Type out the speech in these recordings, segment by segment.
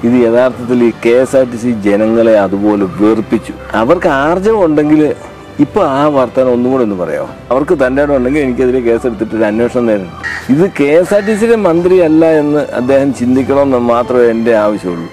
ഇത് യഥാർത്ഥത്തിൽ ഈ K S R T C ജനങ്ങളെ അതുപോലെ വെറുപ്പിച്ചു അവർക്ക് ആർജവം ഉണ്ടെങ്കിൽ ഇപ്പൊ ആ വർത്തമാനം ഒന്നും കൂടെ ഒന്ന് പറയാമോ അവർക്ക് തൻ്റെ ഇടം ഉണ്ടെങ്കിൽ എനിക്കെതിരെ കേസ് എടുത്തിട്ട് ഒരു അന്വേഷണം നേരിടും ഇത് കെ എസ് ആർ ടി സിയുടെ മന്ത്രി അല്ല എന്ന് അദ്ദേഹം ചിന്തിക്കണമെന്ന് മാത്രമേ എൻ്റെ ആവശ്യമുള്ളൂ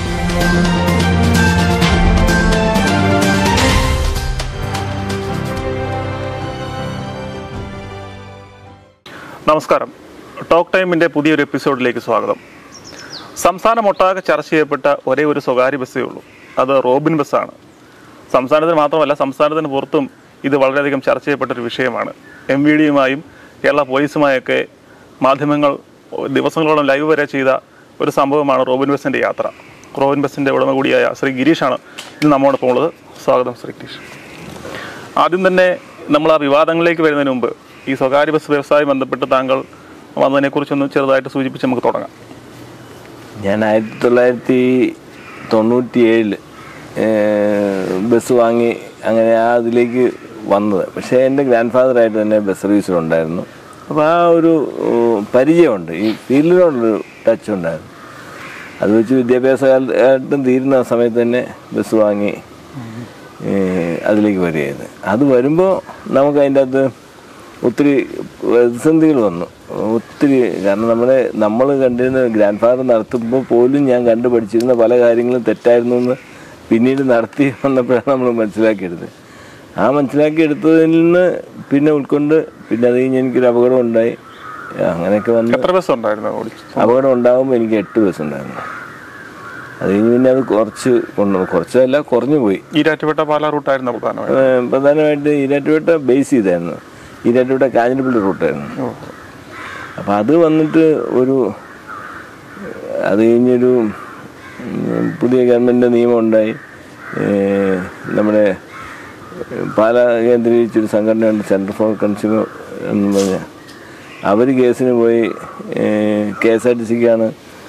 നമസ്കാരം ടോക്ക് ടൈമിൻ്റെ പുതിയൊരു എപ്പിസോഡിലേക്ക് സ്വാഗതം സംസ്ഥാനമൊട്ടാകെ ചർച്ച ചെയ്യപ്പെട്ട ഒരേ ഒരു സ്വകാര്യ ബസ്സേ ഉള്ളൂ അത് റോബിൻ ബസ്സാണ് സംസ്ഥാനത്തിന് മാത്രമല്ല സംസ്ഥാനത്തിന് പുറത്തും ഇത് വളരെയധികം ചർച്ച ചെയ്യപ്പെട്ട ഒരു വിഷയമാണ് എം വി ഡിയുമായും കേരള പോലീസുമായൊക്കെ മാധ്യമങ്ങൾ ദിവസങ്ങളോളം ലൈവ് വരെ ചെയ്ത ഒരു സംഭവമാണ് റോബിൻ ബസ്സിൻ്റെ യാത്ര റോബിൻ ബസ്സിൻ്റെ ഉടമ കൂടിയായ ശ്രീ ഗിരീഷാണ് ഇന്ന് നമ്മോടൊപ്പം ഉള്ളത് സ്വാഗതം ശ്രീ ഗിരീഷ് ആദ്യം തന്നെ നമ്മൾ ആ വിവാദങ്ങളിലേക്ക് വരുന്നതിന് മുമ്പ് ഈ സ്വകാര്യ ബസ് വ്യവസായം ബന്ധപ്പെട്ട് താങ്കൾ വന്നതിനെക്കുറിച്ചൊന്ന് ചെറുതായിട്ട് സൂചിപ്പിച്ച് നമുക്ക് തുടങ്ങാം ഞാൻ ആയിരത്തി തൊള്ളായിരത്തി തൊണ്ണൂറ്റി ഏഴില് ബസ് വാങ്ങി അങ്ങനെ ആ അതിലേക്ക് വന്നത് പക്ഷേ എൻ്റെ ഗ്രാൻഡ് ഫാദറായിട്ട് തന്നെ ബസ് സർവീസിലുണ്ടായിരുന്നു അപ്പോൾ ആ ഒരു ഉം, പരിചയമുണ്ട് ഈ ഫീൽഡിനോടൊരു ടച്ച് ഉണ്ടായിരുന്നു അത് വെച്ച് വിദ്യാഭ്യാസ കാലത്തും തീരുന്ന സമയത്ത് തന്നെ ബസ് വാങ്ങി ഏഹ്, അതിലേക്ക് വരികയായിരുന്നു അത് വരുമ്പോൾ നമുക്ക് അതിൻ്റെ അകത്ത് ഒത്തിരി പ്രതിസന്ധികൾ വന്നു ഒത്തിരി കാരണം നമ്മുടെ നമ്മൾ കണ്ടിരുന്ന ഗ്രാൻഡ് ഫാദർ നടത്തുമ്പോൾ പോലും ഞാൻ കണ്ടു പഠിച്ചിരുന്ന പല കാര്യങ്ങളും തെറ്റായിരുന്നു എന്ന് പിന്നീട് നടത്തി വന്നപ്പോഴാണ് നമ്മൾ മനസ്സിലാക്കിയെടുത്തത് ആ മനസ്സിലാക്കിയെടുത്തതിൽ നിന്ന് പിന്നെ ഉൾക്കൊണ്ട് പിന്നെ അത് കഴിഞ്ഞ് എനിക്കൊരു അപകടം ഉണ്ടായി അങ്ങനെയൊക്കെ വന്ന് എത്ര ബസ് ഉണ്ടായിരുന്നു ഓടിച്ചു അപകടം ഉണ്ടാകുമ്പോൾ എനിക്ക് എട്ട് ബസ് ഉണ്ടായിരുന്നു അത് കഴിഞ്ഞ് പിന്നെ അത് കുറച്ച് കൊണ്ടു കുറച്ചല്ല കുറഞ്ഞു പോയി ഈരാറ്റുപേട്ട പാലാ റൂട്ടായിരുന്നു പ്രധാനമായും ഏഹ് പ്രധാനമായിട്ട് ഈരാറ്റുപേട്ട ബേസ് ചെയ്തായിരുന്നു ഈരാറ്റുപേട്ട കാഞ്ഞിരപ്പള്ളി റൂട്ടായിരുന്നു അപ്പോൾ അത് വന്നിട്ട് ഒരു അത് കഴിഞ്ഞൊരു ഉം, പുതിയ ഗവൺമെൻറ് നിയമം ഉണ്ടായി ഏഹ് നമ്മുടെ പാലാ കേന്ദ്രീകരിച്ചൊരു സംഘടനയുണ്ട് സെൻറ്റർ ഫോർ കൺസ്യൂമർ എന്ന് പറഞ്ഞ അവർ കേസിന് പോയി കെ എസ് ആർ ടി സിക്കാണ്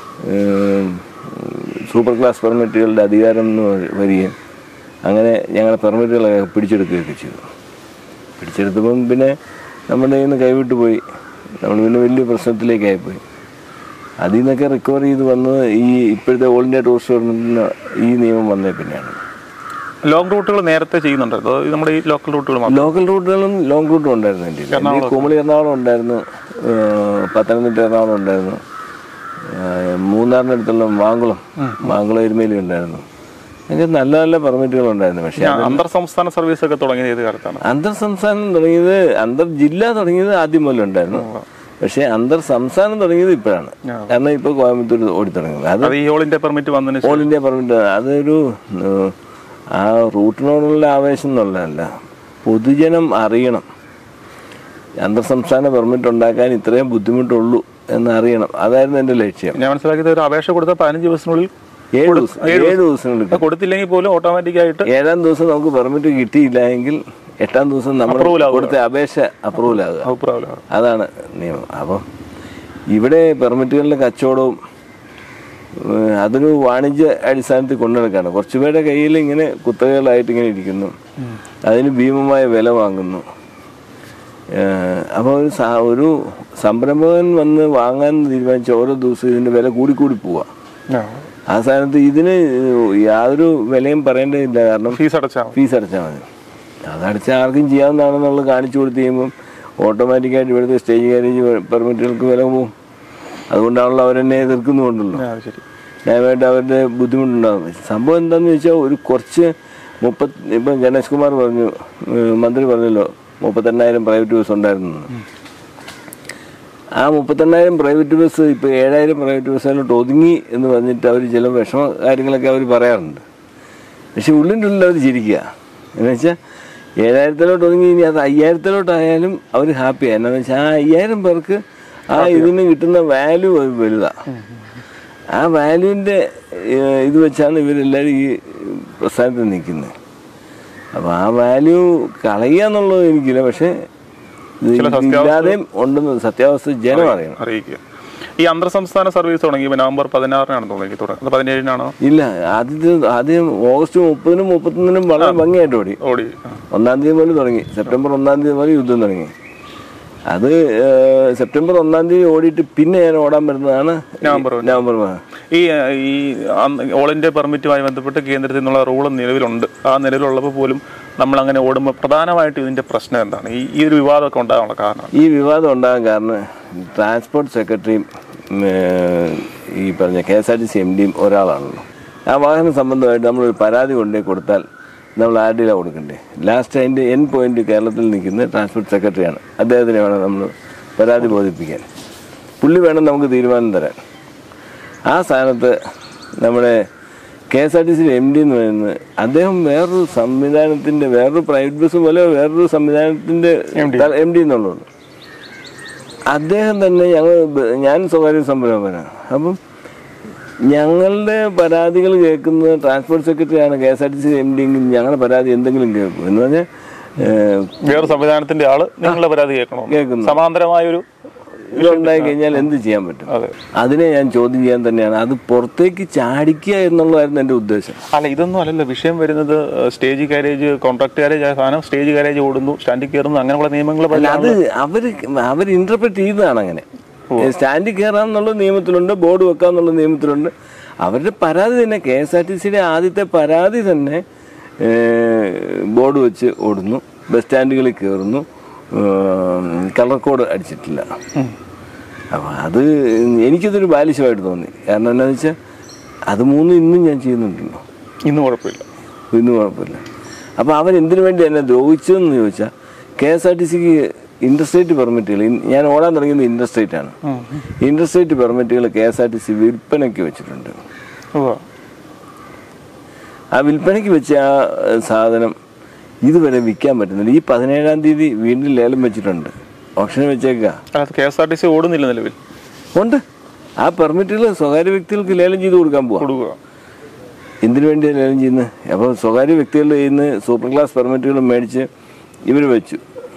സൂപ്പർ ക്ലാസ് പെർമിറ്റുകളുടെ അധികാരം എന്ന് വരികയും അങ്ങനെ ഞങ്ങളെ പെർമിറ്റുകളൊക്കെ പിടിച്ചെടുക്കുകയൊക്കെ ചെയ്തു പിടിച്ചെടുത്തപ്പം പിന്നെ നമ്മുടെ കയ്യിൽ നിന്ന് കൈവിട്ട് പോയി നമ്മൾ പിന്നെ വലിയ പ്രശ്നത്തിലേക്കായിപ്പോയി അതിൽ നിന്നൊക്കെ റിക്കവർ ചെയ്ത് വന്നത് ഈ ഇപ്പോഴത്തെ ഓൾ ഇന്ത്യ ടൂറിസ്റ്റ് ഗവൺമെൻറ്റിന് ഈ നിയമം വന്നേ പിന്നെയാണ് ലോങ് റൂട്ടുകൾ നേരത്തെ ചെയ്യുന്നുണ്ടായിരുന്നു അത് നമ്മുടെ ഈ ലോക്കൽ റൂട്ടുകൾ മാത്രം ലോക്കൽ റൂട്ടുകളും ലോങ് റൂട്ടും ഉണ്ടായിരുന്നു എൻ്റെ കയ്യിൽ. എൻ്റെ ഈ കുമളി എറണാകുളം ഉണ്ടായിരുന്നു ഏഹ് പത്തനംതിട്ട എറണാകുളം ഉണ്ടായിരുന്നു ഏഹ് മൂന്നാറിൻ്റെ അടുത്തുള്ള മാങ്കുളം മാങ്കുളം എരുമേലി ഉണ്ടായിരുന്നു എനിക്ക് നല്ല നല്ല പെർമിറ്റുകൾ ഉണ്ടായിരുന്നു പക്ഷേ അന്തർ സംസ്ഥാന സർവീസ് ഒക്കെ തുടങ്ങിയത് ഏത് കാലത്താണ് അന്തർ സംസ്ഥാനം തുടങ്ങിയത് അന്തർ ജില്ല തുടങ്ങിയത് ആദ്യം മുതൽ ഉണ്ടായിരുന്നു പക്ഷേ അന്തർ സംസ്ഥാനം തുടങ്ങിയത് ഇപ്പോഴാണ് കാരണം ഇപ്പോൾ കോയമ്പത്തൂർ ഓടി തുടങ്ങിയത് അത് അത് ഈ ഓൾ ഇന്ത്യ പെർമിറ്റ് വന്നതിന് ശേഷം ഓൾ ഇന്ത്യ പെർമിറ്റ് അതൊരു ഏഹ്, ആ റൂട്ടിനോടുള്ള ആവേശം എന്നുള്ളതല്ല പൊതുജനം അറിയണം അന്തർ സംസ്ഥാന പെർമിറ്റ് ഉണ്ടാക്കാൻ ഇത്രയും ബുദ്ധിമുട്ടുള്ളൂ എന്ന് അറിയണം അതായിരുന്നു എൻ്റെ ലക്ഷ്യം ഞാൻ മനസ്സിലാക്കിയത് ഒരു അപേക്ഷ കൊടുത്ത പതിനഞ്ച് ദിവസത്തിനുള്ളിൽ ഏഴ് ദിവസം ഏഴ് ദിവസങ്ങളിൽ അത് കൊടുത്തില്ലെങ്കിൽ പോലും ഓട്ടോമാറ്റിക് ആയിട്ട് ഏഴാം ദിവസം നമുക്ക് പെർമിറ്റ് കിട്ടിയില്ല എങ്കിൽ എട്ടാം ദിവസം നമ്മൾ കൊടുത്ത അപേക്ഷ അപ്രൂവൽ ആകുക അഭിപ്രായം അതാണ് നിയമം അപ്പം ഇവിടെ പെർമിറ്റുകളുടെ കച്ചവടവും ഏഹ്, അതൊരു വാണിജ്യ അടിസ്ഥാനത്തിൽ കൊണ്ടുനടക്കാണ് കുറച്ച് പേരുടെ കയ്യിൽ ഇങ്ങനെ കുത്തകകളായിട്ട് ഇങ്ങനെ ഇരിക്കുന്നു അതിന് ഭീമമായ വില വാങ്ങുന്നു ഏഹ്, അപ്പോൾ ഒരു സാ- ഒരു സംരംഭകൻ വന്ന് വാങ്ങാൻ തീരുമാനിച്ച ഓരോ ദിവസവും ഇതിൻ്റെ വില കൂടിക്കൂടി പോവുക ആ സ്ഥാനത്ത് ഇതിന് യാതൊരു വിലയും പറയേണ്ടതില്ല കാരണം ഫീസ് അടച്ചാൽ മതി ഫീസ് അടച്ചാൽ മതി അതടച്ചാൽ ആർക്കും ചെയ്യാവുന്നതാണെന്നുള്ളത് കാണിച്ചു കൊടുത്ത് കഴിയുമ്പം ഓട്ടോമാറ്റിക്കായിട്ട് ഇവിടുത്തെ സ്റ്റേജ് കാരേജ് പെർമിറ്റുകൾക്ക് വില പോവും അതുകൊണ്ടാണല്ലോ അവരെന്നെ എതിർക്കുന്നുണ്ടല്ലോ ആ, ശരി ന്യായമായിട്ട് അവരുടെ ബുദ്ധിമുട്ടുണ്ടാകും സംഭവം എന്താണെന്ന് വെച്ചാൽ ഒരു കുറച്ച് മുപ്പത്തി ഇപ്പം ഗണേഷ് കുമാർ പറഞ്ഞു ഏഹ് മന്ത്രി പറഞ്ഞല്ലോ മുപ്പത്തെണ്ണായിരം പ്രൈവറ്റ് ബസ് ഉണ്ടായിരുന്നു എന്ന്. ആ മുപ്പത്തെണ്ണായിരം പ്രൈവറ്റ് ബസ് ഇപ്പോൾ ഏഴായിരം പ്രൈവറ്റ് ബസ്സുകളിലോട്ട് ഒതുങ്ങി എന്ന് പറഞ്ഞിട്ട് അവർ ചില വിഷമ കാര്യങ്ങളൊക്കെ അവർ പറയാറുണ്ട് പക്ഷെ ഉള്ളിൻ്റെ ഉള്ളിൽ അവർ ചിരിക്കുക എന്ന് വെച്ചാൽ ഏഴായിരത്തിലോട്ട് ഒതുങ്ങി ഇനി അത് അയ്യായിരത്തിലോട്ടായാലും അവർ ഹാപ്പിയാണ് എന്നാന്ന് വെച്ചാൽ ആ അയ്യായിരം പേർക്ക് ആ ഇതിന് കിട്ടുന്ന വാല്യൂ വലുതാണ് ആ വാല്യൂവിൻ്റെ ഇത് വെച്ചാണ് ഇവരെല്ലാവരും ഈ പ്രസ്ഥാനത്തിൽ നിൽക്കുന്നത് അപ്പോൾ ആ വാല്യൂ കളയുക എന്നുള്ളത് എനിക്കില്ല പക്ഷേ ഇത് ചില ഇല്ലാതെയും ഉണ്ടെന്ന് സത്യാവസ്ഥ ജനം അറിയണം അറിയിക്കുക ഈ അന്തർ സംസ്ഥാന സർവീസ് തുടങ്ങി ഇപ്പൊ നവംബർ പതിനാറിനാണ് തോന്നുന്നത് തുടങ്ങി പതിനേഴിനാണോ ഇല്ല ആദ്യത്തെ ആദ്യം ഓഗസ്റ്റ് മുപ്പതിനും മുപ്പത്തൊന്നിനും വളരെ ഭംഗിയായിട്ട് ഓടി ഓടി ആ. ഒന്നാം തീയതി മുതൽ തുടങ്ങി സെപ്റ്റംബർ ഒന്നാം തീയതി മുതൽ യുദ്ധം തുടങ്ങി അത് ഏഹ്, സെപ്റ്റംബർ ഒന്നാം തീയതി ഓടിയിട്ട് പിന്നെ ഞാൻ ഓടാൻ വരുന്നതാണ് നവംബർ ഒന്ന്. നവംബർ മാസം ഈ ഈ അന്ന് ഓൾ ഇന്ത്യ പെർമിറ്റുമായി ബന്ധപ്പെട്ട് കേന്ദ്രത്തിൽ നിന്നുള്ള റൂൾ നിലവിലുണ്ട് ആ നിലവിലുള്ളപ്പോൾ പോലും നമ്മൾ അങ്ങനെ ഓടുമ്പോൾ പ്രധാനമായിട്ടും ഇതിന്റെ പ്രശ്നം എന്താണ് ഈ ഈ ഒരു വിവാദമൊക്കെ ഉണ്ടാകാനുള്ള കാരണം ഈ വിവാദം ഉണ്ടാകാൻ കാരണം ട്രാൻസ്പോർട്ട് സെക്രട്ടറിയും ഉം, ഏഹ്, ഈ പറഞ്ഞ K S R T C M ഡിയും ഒരാളാണല്ലോ ആ വാഹന സംബന്ധമായിട്ട് നമ്മളൊരു പരാതി കൊണ്ടുപോയി കൊടുത്താൽ നമ്മൾ ആരുടെയിലാണ് കൊടുക്കണ്ടേ ലാസ്റ്റ് അതിൻ്റെ എൻ പോയിന്റ് കേരളത്തിൽ നിൽക്കുന്ന ട്രാൻസ്പോർട്ട് സെക്രട്ടറിയാണ് അദ്ദേഹത്തിന് വേണം നമ്മൾ പരാതി ബോധിപ്പിക്കാൻ പുള്ളി വേണം നമുക്ക് തീരുമാനം തരാൻ ആ സ്ഥാനത്ത് നമ്മുടെ K S R T C M D എന്ന് പറയുന്നത് അദ്ദേഹം വേറൊരു സംവിധാനത്തിൻ്റെ വേറൊരു പ്രൈവറ്റ് ബസ് പോലെ വേറൊരു സംവിധാനത്തിൻ്റെ എം ഡി എന്നുള്ളത് അദ്ദേഹം തന്നെ ഞങ്ങൾ ബ- ഞാൻ സ്വകാര്യ സംരംഭകനാണ് അപ്പം ഞങ്ങളുടെ പരാതികൾ കേൾക്കുന്നത് ട്രാൻസ്പോർട്ട് സെക്രട്ടറിയാണ് K S R T C M D ഞങ്ങളുടെ പരാതി എന്തെങ്കിലും കേൾക്കും എന്ന് പറഞ്ഞാൽ ഏഹ്, വേറെ സംവിധാനത്തിന്റെ ആള് നിങ്ങളുടെ പരാതി കേൾക്കണോ കേൾക്കുന്നു സമാന്തരമായ ഒരു ഇതുണ്ടായി കഴിഞ്ഞാൽ എന്ത് ചെയ്യാൻ പറ്റും അതെ അതിനെ ഞാൻ ചോദ്യം ചെയ്യാൻ തന്നെയാണ് അത് പുറത്തേക്ക് ചാടിക്കുക എന്നുള്ളതായിരുന്നു എൻ്റെ ഉദ്ദേശം അല്ല ഇതൊന്നും അല്ലല്ലോ വിഷയം വരുന്നത് സ്റ്റേജ് കാരേജ് കോൺട്രാക്ട് കാരേജ് ആയ സാധനം സ്റ്റേജ് കാരേജ് ഓടുന്നു സ്റ്റാൻഡിൽ കയറുന്നു അങ്ങനെയുള്ള നിയമങ്ങൾ അല്ല അത് അവർ അവർ ഇന്റർപ്രറ്റ് ചെയ്തതാണ് അങ്ങനെ സ്റ്റാൻഡിൽ കയറാന്നുള്ള നിയമത്തിലുണ്ട് ബോർഡ് വെക്കാന്നുള്ള നിയമത്തിലുണ്ട് അവരുടെ പരാതി തന്നെ കെ എസ് ആർ ടി സിയുടെ ആദ്യത്തെ പരാതി തന്നെ ബോർഡ് വെച്ച് ഓടുന്നു ബസ് സ്റ്റാൻഡുകളിൽ കയറുന്നു കളർ കോഡ് അടിച്ചിട്ടില്ല അപ്പം അത് എനിക്കതൊരു ബാലിശമായിട്ട് തോന്നി കാരണം എന്താണെന്ന് വെച്ചാൽ അത് മൂന്നും ഇന്നും ഞാൻ ചെയ്യുന്നുണ്ടല്ലോ ഇന്ന് കുഴപ്പമില്ല ഇന്നും കുഴപ്പമില്ല അപ്പോൾ അവൻ എന്തിനു വേണ്ടി എന്നെ ദ്രോഹിച്ചതെന്ന് ചോദിച്ചാൽ കെ എസ് ആർ ടി സിക്ക് ഇൻഡർസ്റ്റേറ്റ് പെർമിറ്റുകൾ ഞാൻ ഓടാൻ തുടങ്ങിയത് ഇൻഡർസ്റ്റേറ്റ് ആണ് ഇൻഡർസ്റ്റേറ്റ് പെർമിറ്റുകൾ K S R T C വിൽപ്പനയ്ക്ക് വെച്ചിട്ടുണ്ട് ഉവ്വ. ആ വിൽപ്പനയ്ക്ക് വെച്ച ആ ഏഹ്, സാധനം ഇതുവരെ വിൽക്കാൻ പറ്റുന്നില്ല ഈ പതിനേഴാം തീയതി വീണ്ടും ലേലം വെച്ചിട്ടുണ്ട് ഓപ്ഷന് വെച്ചേക്കുക അത് K S R T C ഓടുന്നില്ല നിലവിൽ ഉണ്ട് ആ പെർമിറ്റുകൾ സ്വകാര്യ വ്യക്തികൾക്ക് ലേലം ചെയ്ത് കൊടുക്കാൻ പോവാം കൊടുക്കുക എന്തിനു വേണ്ടിയാണ് ലേലം ചെയ്യുന്നത് അപ്പോൾ സ്വകാര്യ വ്യക്തികളുടെ കയ്യിൽ നിന്ന് സൂപ്പർ ക്ലാസ് പെർമിറ്റുകൾ മേടിച്ച് ഇവർ വെച്ചു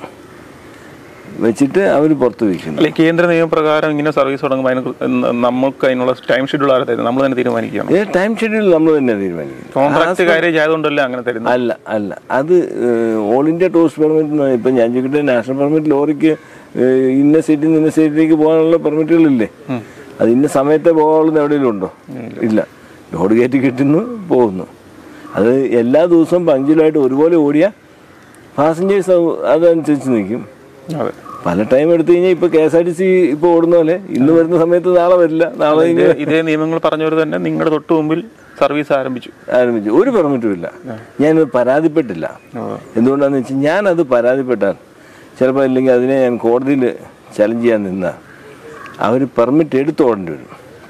വെച്ചിട്ട് അവർ പുറത്ത് വയ്ക്കുന്നു അല്ലെ കേന്ദ്ര നിയമപ്രകാരം ഇങ്ങനെ സർവീസ് തുടങ്ങുമ്പോൾ അതിന് കൃ- ന- നമുക്ക് അതിനുള്ള ടൈം ഷെഡ്യൂൾ ആരെ തരുന്നത് നമ്മൾ തന്നെ തീരുമാനിക്കുകയാണ് ഏ ടൈം ഷെഡ്യൂൾ നമ്മൾ തന്നെ തീരുമാനിക്കുന്നു കോൺട്രാക്ട് കാരേജ് ആയതുകൊണ്ടല്ലേ അങ്ങനെ തരുന്നത് അല്ല അല്ല അത് ഓൾ ഇന്ത്യ ടൂറിസ്റ്റ് പെർമിറ്റ് ഇപ്പം ഞാൻ ചോദിക്കട്ടെ നാഷണൽ പെർമിറ്റ് ലോറിക്ക് ഏഹ്, ഇന്ന സീറ്റിൽ നിന്ന് ഇന്ന സീറ്റിലേക്ക് പോകാനുള്ള പെർമിറ്റുകളില്ലേ അത് ഇന്ന സമയത്തെ പോകാനുള്ളത് എവിടെയെങ്കിലും ഉണ്ടോ ഇല്ല ലോഡ് കയറ്റി കിട്ടുന്നു പോകുന്നു അത് എല്ലാ ദിവസവും പങ്ക്ച്വലായിട്ട് ഒരുപോലെ ഓടിയ പാസഞ്ചേഴ്സ് അതനുസരിച്ച് നിൽക്കും അതെ പല ടൈം എടുത്തു കഴിഞ്ഞാൽ ഇപ്പൊ K S R T C ഇപ്പൊ ഓടുന്ന പോലെ ഇന്ന് വരുന്ന സമയത്ത് നാളെ വരില്ല നാളെ ഇത് ഇതേ നിയമങ്ങൾ പറഞ്ഞവർ തന്നെ നിങ്ങളുടെ തൊട്ട് മുമ്പിൽ സർവീസ് ആരംഭിച്ചു ആരംഭിച്ചു ഒരു പെർമിറ്റും ഇല്ല ഞാനത് പരാതിപ്പെട്ടില്ല എന്തുകൊണ്ടാന്ന് വെച്ചാൽ ഞാനത് പരാതിപ്പെട്ടാൽ ചിലപ്പോൾ അല്ലെങ്കിൽ അതിനെ ഞാൻ കോടതിയിൽ ചലഞ്ച് ചെയ്യാൻ നിന്ന അവർ പെർമിറ്റ് എടുത്ത് ഓടേണ്ടി വരും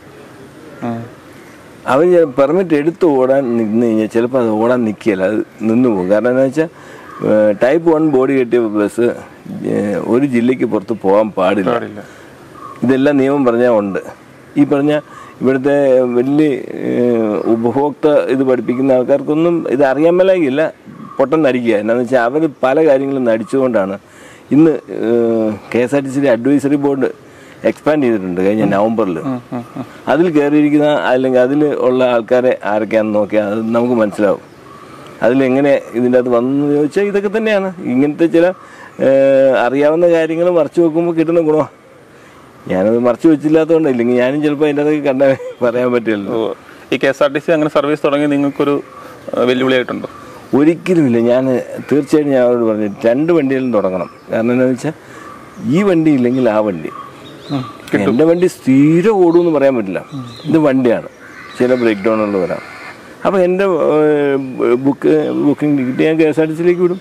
ഉം. അവർ പെർമിറ്റ് എടുത്ത് ഓടാൻ നിന്ന് കഴിഞ്ഞാൽ ചിലപ്പോൾ അത് ഓടാൻ നിൽക്കില്ല അത് നിന്ന് പോകും കാരണം എന്താ വെച്ചാൽ ടൈപ്പ് വൺ ബോഡി കെട്ടിയ ബസ് ഏഹ്, ഒരു ജില്ലയ്ക്ക് പുറത്ത് പോകാൻ പാടില്ല പാടില്ല ഇതെല്ലാം നിയമം പറഞ്ഞാൽ ഉണ്ട് ഈ പറഞ്ഞ ഇവിടുത്തെ വലിയ ഏഹ്, ഉപഭോക്തൃ ഇത് പഠിപ്പിക്കുന്ന ആൾക്കാർക്കൊന്നും ഇത് അറിയാൻ മേലാകില്ല പൊട്ടൻ നടിക്കുക എന്നാന്ന് വെച്ചാൽ അവർ പല കാര്യങ്ങളും നടിച്ചുകൊണ്ടാണ് ഇന്ന് കെ എസ് ആർ ടി സിയുടെ അഡ്വൈസറി ബോർഡ് എക്സ്പാൻഡ് ചെയ്തിട്ടുണ്ട് കഴിഞ്ഞ നവംബറിൽ അതിൽ കയറിയിരിക്കുന്ന അല്ലെങ്കിൽ അതിൽ ഉള്ള ആൾക്കാരെ ആരൊക്കെയാണെന്ന് നോക്കിയാൽ അത് നമുക്ക് മനസ്സിലാവും അതിലെങ്ങനെ ഇതിൻ്റെ അകത്ത് വന്നെന്ന് ചോദിച്ചാൽ ഇതൊക്കെ തന്നെയാണ് ഇങ്ങനത്തെ ചില ഏഹ്, അറിയാവുന്ന കാര്യങ്ങൾ മറച്ചു വെക്കുമ്പോൾ കിട്ടുന്ന ഗുണമാണ് ഞാനത് മറച്ചു വെച്ചില്ലാത്തതുകൊണ്ട് ഇല്ലെങ്കിൽ ഞാനും ചിലപ്പോൾ അതിൻ്റെ അതൊക്കെ കണ്ട പറയാൻ പറ്റില്ലല്ലോ ഓ. ഈ K S R T C അങ്ങനെ സർവീസ് തുടങ്ങി നിങ്ങൾക്കൊരു ആ, വെല്ലുവിളിയായിട്ടുണ്ടോ ഒരിക്കലുമില്ല ഞാൻ തീർച്ചയായിട്ടും ഞാൻ അവരോട് പറഞ്ഞു രണ്ട് വണ്ടിയിലും തുടങ്ങണം കാരണം എന്താണെന്ന് വെച്ചാൽ ഈ വണ്ടി ഇല്ലെങ്കിൽ ആ വണ്ടി എൻ്റെ വണ്ടി സ്ഥിരം ഓടുമെന്ന് പറയാൻ പറ്റില്ല ഇത് വണ്ടിയാണ് ചില ബ്രേക്ക് ഡൗണുകൾ വരാം അപ്പോൾ എൻ്റെ ബുക്ക് ബുക്കിംഗ് ടിക്കറ്റ് ഞാൻ കെ എസ് ആർ ടി സിയിലേക്ക് വിടും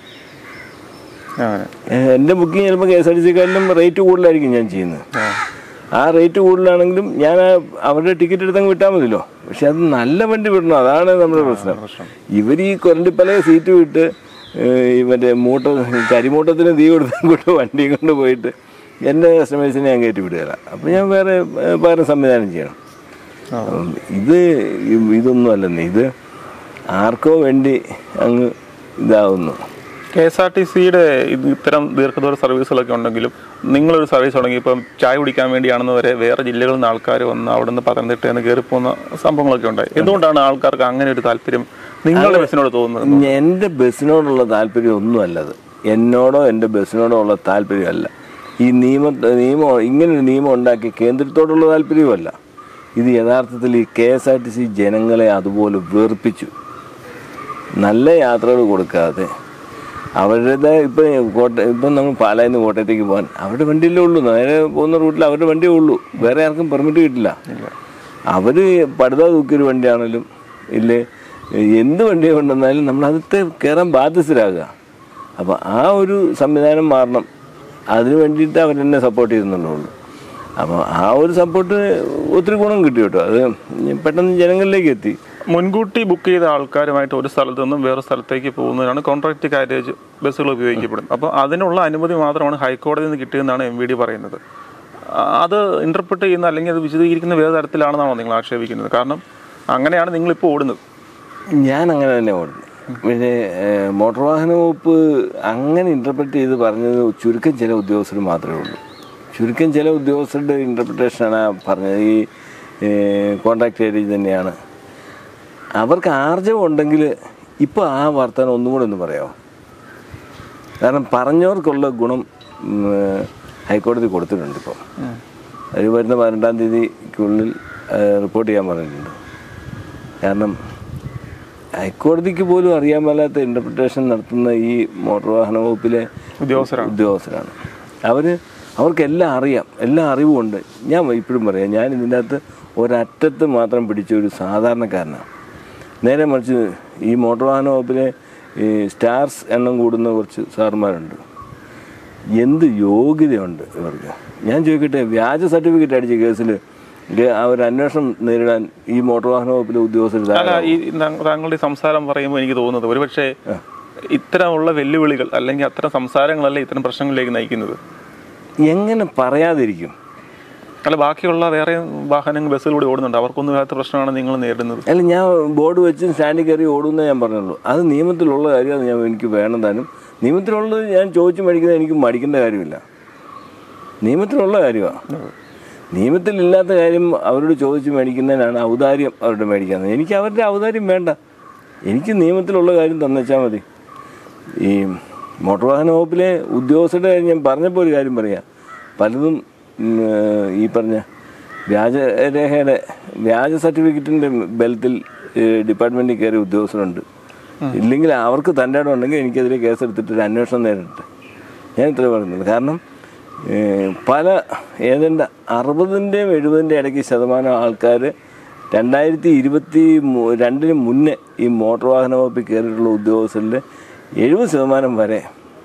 അങ്ങനെ ഏഹ് എൻ്റെ ബുക്കിംഗ് ചിലപ്പോൾ കെ എസ് ആർ ടി സിക്കാരിലും റേറ്റ് കൂടുതലായിരിക്കും ഞാൻ ചെയ്യുന്നത് ആ റേറ്റ് കൂടുതലാണെങ്കിലും ഞാൻ ആ അവരുടെ ടിക്കറ്റ് എടുത്തങ്ങ് വിട്ടാൽ മതിയല്ലോ പക്ഷെ അത് നല്ല വണ്ടി വിടണം അതാണ് നമ്മുടെ പ്രശ്നം ഇവർ ഈ കൊരണ്ടിപ്പല സീറ്റ് വിട്ട് ഏഹ് ഈ മറ്റേ മൂട്ട കരിമൂട്ടത്തിന് തീ കൊടുത്തങ്ങോട്ട് വണ്ടി കൊണ്ട് പോയിട്ട് എൻ്റെ കസ്റ്റമേഴ്സിനെ ഞാൻ കയറ്റി വിടുകയില്ല അപ്പം ഞാൻ വേറെ ഏഹ് വേറെ സംവിധാനം ചെയ്യണം അപ്പം ഇത് ഇ- ഇതൊന്നും അല്ലെന്നേ ഇത് ആർക്കോ വേണ്ടി അങ്ങ് ഇതാവുന്നു കെ എസ് ആർ ടി സിയുടെ ഇത്തരം ദീർഘദൂര സർവീസുകളൊക്കെ ഉണ്ടെങ്കിലും നിങ്ങളൊരു സർവീസ് തുടങ്ങി ഇപ്പം ചായ കുടിക്കാൻ വേണ്ടിയാണെന്ന് വരെ വേറെ ജില്ലകളിൽ നിന്ന് ആൾക്കാർ വന്ന് അവിടെ നിന്ന് പത്തനംതിട്ടയിൽ നിന്ന് കയറി പോകുന്ന സംഭവങ്ങളൊക്കെ ഉണ്ടായി എന്തുകൊണ്ടാണ് ആൾക്കാർക്ക് അങ്ങനെ ഒരു താല്പര്യം നിങ്ങളുടെ ബസ്സിനോട് തോന്നുന്നത് എൻ്റെ ബസ്സിനോടുള്ള താല്പര്യം ഒന്നുമല്ല അത് എന്നോടോ എൻ്റെ ബസ്സിനോടോ ഉള്ള താല്പര്യമല്ല ഈ നിയമ നിയമം ഇങ്ങനൊരു നിയമം ഉണ്ടാക്കി കേന്ദ്രത്തോടുള്ള താല്പര്യമല്ല ഇത് യഥാർത്ഥത്തിൽ ഈ K S R T C ജനങ്ങളെ അതുപോലെ വെറുപ്പിച്ചു നല്ല യാത്രകൾ കൊടുക്കാതെ അവരുടെ ഇപ്പം കോട്ട ഇപ്പം നമ്മൾ പാലായിൽ നിന്ന് കോട്ടയത്തേക്ക് പോകാൻ അവരുടെ വണ്ടിയിലേ ഉള്ളൂ നേരെ പോകുന്ന റൂട്ടിൽ അവരുടെ വണ്ടിയേ ഉള്ളൂ വേറെ ആർക്കും പെർമിറ്റ് കിട്ടില്ല അവർ പടുത തൂക്കിയൊരു വണ്ടിയാണെങ്കിലും ഇല്ലേ എന്ത് വണ്ടി കൊണ്ടുവന്നാലും നമ്മൾ അതിത്തെ കയറാൻ ബാധ്യസ്ഥരാകുക അപ്പോൾ ആ ഒരു സംവിധാനം മാറണം അതിന് വേണ്ടിയിട്ട് അവരെന്നെ സപ്പോർട്ട് ചെയ്യുന്നുള്ളൂ അപ്പോൾ ആ ഒരു സപ്പോർട്ട് ഒത്തിരി ഗുണം കിട്ടി കേട്ടോ അത് പെട്ടെന്ന് ജനങ്ങളിലേക്ക് എത്തി മുൻകൂട്ടി ബുക്ക് ചെയ്ത ആൾക്കാരുമായിട്ട് ഒരു സ്ഥലത്ത് നിന്നും വേറെ സ്ഥലത്തേക്ക് പോകുന്നതിനാണ് കോൺട്രാക്ട് കാരേജ് ബസ്സുകൾ ഉപയോഗിക്കപ്പെടുന്നത് അപ്പോൾ അതിനുള്ള അനുമതി മാത്രമാണ് ഹൈക്കോടതിയിൽ നിന്ന് കിട്ടിയെന്നാണ് എം വി ഡി പറയുന്നത് ആ, അത് ഇന്റർപ്രിറ്റ് ചെയ്യുന്ന അല്ലെങ്കിൽ അത് വിശദീകരിക്കുന്ന വേറെ തരത്തിലാണെന്നാണോ നിങ്ങൾ ആക്ഷേപിക്കുന്നത് കാരണം അങ്ങനെയാണ് നിങ്ങളിപ്പോൾ ഓടുന്നത് ഞാൻ അങ്ങനെ തന്നെ ഓടുന്നു പിന്നെ ഏഹ്, മോട്ടോർ വാഹന വകുപ്പ് അങ്ങനെ ഇൻ്റർപ്രറ്റ് ചെയ്ത് പറഞ്ഞത് ചുരുക്കം ചില ഉദ്യോഗസ്ഥർ മാത്രമേ ഉള്ളൂ ചുരുക്കം ചില ഉദ്യോഗസ്ഥരുടെ ഇൻ്റർപ്രിട്ടേഷനാണ് പറഞ്ഞത് ഈ കോൺട്രാക്ട് ഏരിയ തന്നെയാണ് അവർക്ക് ആർജവം ഉണ്ടെങ്കിൽ ഇപ്പോൾ ആ വർത്തമാനം ഒന്നും കൂടെ ഒന്ന് പറയാമോ കാരണം പറഞ്ഞവർക്കുള്ള ഗുണം ഉം, ഏഹ്, ഹൈക്കോടതി കൊടുത്തിട്ടുണ്ട് ഇപ്പോൾ അത് വരുന്ന പതിനെട്ടാം തീയതിക്കുള്ളിൽ ഏഹ്, റിപ്പോർട്ട് ചെയ്യാൻ പറഞ്ഞിട്ടുണ്ട് കാരണം ഹൈക്കോടതിക്ക് പോലും അറിയാൻ മേലാത്ത ഇൻ്റർപ്രിട്ടേഷൻ നടത്തുന്ന ഈ മോട്ടോർ വാഹന വകുപ്പിലെ ഉദ്യോഗസ്ഥരാണ് ഉദ്യോഗസ്ഥരാണ് അവർ അവർക്കെല്ലാം അറിയാം എല്ലാ അറിവുമുണ്ട് ഞാൻ ഇപ്പോഴും പറയാം ഞാൻ ഇതിൻ്റെ അകത്ത് ഒരറ്റത്ത് മാത്രം പിടിച്ച ഒരു സാധാരണക്കാരനാണ് നേരെ മറിച്ച് ഈ മോട്ടോർ വാഹന വകുപ്പിലെ ഈ സ്റ്റാർസ് എണ്ണം കൂടുന്ന കുറച്ച് സാറുമാരുണ്ട് എന്ത് യോഗ്യതയുണ്ട് ഇവർക്ക് ഞാൻ ചോദിക്കട്ടെ വ്യാജ സർട്ടിഫിക്കറ്റ് അടിച്ച കേസിൽ ആ ഒരു അന്വേഷണം നേരിടാൻ ഈ മോട്ടോർ വാഹന വകുപ്പിലെ ഉദ്യോഗസ്ഥർ അല്ല ഈ താങ്ക- താങ്കളുടെ ഈ സംസാരം പറയുമ്പോൾ എനിക്ക് തോന്നുന്നത് ഒരുപക്ഷെ ഇത്തരമുള്ള വെല്ലുവിളികൾ അല്ലെങ്കിൽ അത്തരം സംസാരങ്ങളല്ല ഇത്തരം പ്രശ്നങ്ങളിലേക്ക് നയിക്കുന്നത് എങ്ങനെ പറയാതിരിക്കും അല്ല ബാക്കിയുള്ള വേറെ വാഹനങ്ങൾ ബസ്സുകളിലൂടെ ഓടുന്നുണ്ട് അവർക്കൊന്നും ഇല്ലാത്ത പ്രശ്നമാണ് നിങ്ങൾ നേരിടുന്നത് അല്ല ഞാൻ ബോർഡ് വെച്ച് സ്റ്റാൻഡിൽ കയറി ഓടുന്നേ ഞാൻ പറഞ്ഞുള്ളൂ അത് നിയമത്തിലുള്ള കാര്യം അത് ഞാൻ എനിക്ക് വേണം താനും നിയമത്തിലുള്ളത് ഞാൻ ചോദിച്ചു മേടിക്കുന്നത് എനിക്ക് മടിക്കേണ്ട കാര്യമില്ല നിയമത്തിലുള്ള കാര്യമാണ് നിയമത്തിലില്ലാത്ത കാര്യം അവരോട് ചോദിച്ച് മേടിക്കുന്നതിനാണ് ഔദാര്യം അവരുടെ മേടിക്കുന്നത് എനിക്ക് അവരുടെ ഔദാര്യം വേണ്ട എനിക്ക് നിയമത്തിലുള്ള കാര്യം തന്നേച്ചാൽ മതി ഈ മോട്ടോർ വാഹന വകുപ്പിലെ ഉദ്യോഗസ്ഥരുടെ കാര്യം ഞാൻ പറഞ്ഞപ്പോൾ ഒരു കാര്യം പറയാം പലതും ഉം, ഏഹ്, ഈ പറഞ്ഞ വ്യാജരേഖയുടെ വ്യാജ സർട്ടിഫിക്കറ്റിൻ്റെ ബലത്തിൽ ഡിപ്പാർട്ട്മെൻറ്റിൽ കയറിയ ഉദ്യോഗസ്ഥരുണ്ട് ഇല്ലെങ്കിൽ അവർക്ക് തൻ്റെ ഇടം ഉണ്ടെങ്കിൽ എനിക്കെതിരെ കേസെടുത്തിട്ട് ഒരു അന്വേഷണം നേരിട്ട് ഞാൻ ഇത്ര പറയുന്നത് കാരണം ഏഹ്, പല ഏതാണ്ട് അറുപതിൻ്റെയും എഴുപതിൻ്റെ ഇടയ്ക്ക് ശതമാനം ആൾക്കാർ രണ്ടായിരത്തി ഇരുപത്തി മു- രണ്ടിന് മുന്നേ ഈ മോട്ടോർ വാഹന വകുപ്പിൽ കയറിയിട്ടുള്ള ഉദ്യോഗസ്ഥരിൽ എഴുപത് ശതമാനം വരെ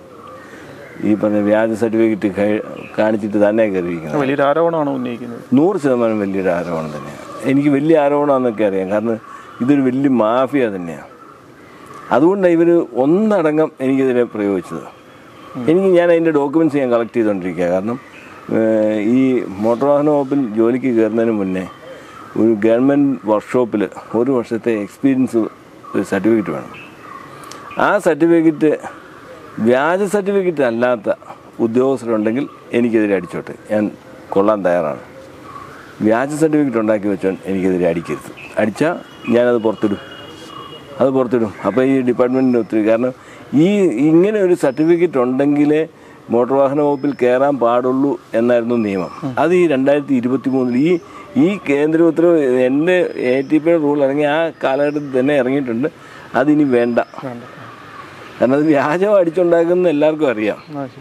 ഈ പറഞ്ഞ വ്യാജ സർട്ടിഫിക്കറ്റ് കഴി- കാണിച്ചിട്ട് തന്നെ കയറിയിരിക്കുന്നത് വലിയൊരു ആരോപണമാണ് ഉന്നയിക്കുന്നത് നൂറ് ശതമാനം വലിയൊരു ആരോപണം തന്നെയാണ് എനിക്ക് വലിയ ആരോപണമാണെന്നൊക്കെ അറിയാം കാരണം ഇതൊരു വലിയ മാഫിയ തന്നെയാണ് അതുകൊണ്ടാണ് ഇവർ ഒന്നടങ്കം എനിക്കെതിരെ പ്രയോഗിച്ചത് എനിക്ക് ഞാൻ അതിൻ്റെ ഡോക്യുമെൻറ്റ്സ് ഞാൻ കളക്ട് ചെയ്തുകൊണ്ടിരിക്കുക കാരണം ഏഹ്, ഈ മോട്ടോർ വാഹന വകുപ്പിൽ ജോലിക്ക് കയറുന്നതിന് മുന്നേ ഒരു ഗവൺമെൻറ് വർക്ക്ഷോപ്പിൽ ഒരു വർഷത്തെ എക്സ്പീരിയൻസ് സർട്ടിഫിക്കറ്റ് വേണം ആ സർട്ടിഫിക്കറ്റ് വ്യാജ സർട്ടിഫിക്കറ്റ് അല്ലാത്ത ഉദ്യോഗസ്ഥരുണ്ടെങ്കിൽ എനിക്കെതിരെ അടിച്ചോട്ടെ ഞാൻ കൊള്ളാൻ തയ്യാറാണ് വ്യാജ സർട്ടിഫിക്കറ്റ് ഉണ്ടാക്കി വെച്ചോൻ എനിക്കെതിരെ അടിക്കരുത് അടിച്ചാൽ ഞാനത് പുറത്തിടും അത് പുറത്തിടും അപ്പോൾ ഈ ഡിപ്പാർട്ട്മെൻറ്റിന് ഒത്തിരി കാരണം ഈ ഇങ്ങനെ ഒരു സർട്ടിഫിക്കറ്റ് ഉണ്ടെങ്കിലേ മോട്ടോർ വാഹന വകുപ്പിൽ കയറാൻ പാടുള്ളൂ എന്നായിരുന്നു നിയമം അത് ഈ രണ്ടായിരത്തി ഇരുപത്തി മൂന്നിൽ ഈ ഈ കേന്ദ്ര ഉത്തരവ് എൻ്റെ എ ടി പിയുടെ റൂൾ ഇറങ്ങി ആ കാലഘട്ടത്തിൽ തന്നെ ഇറങ്ങിയിട്ടുണ്ട് അതിനി വേണ്ട കാരണം അത് വ്യാജം അടിച്ചുണ്ടാക്കുന്ന എല്ലാവർക്കും അറിയാം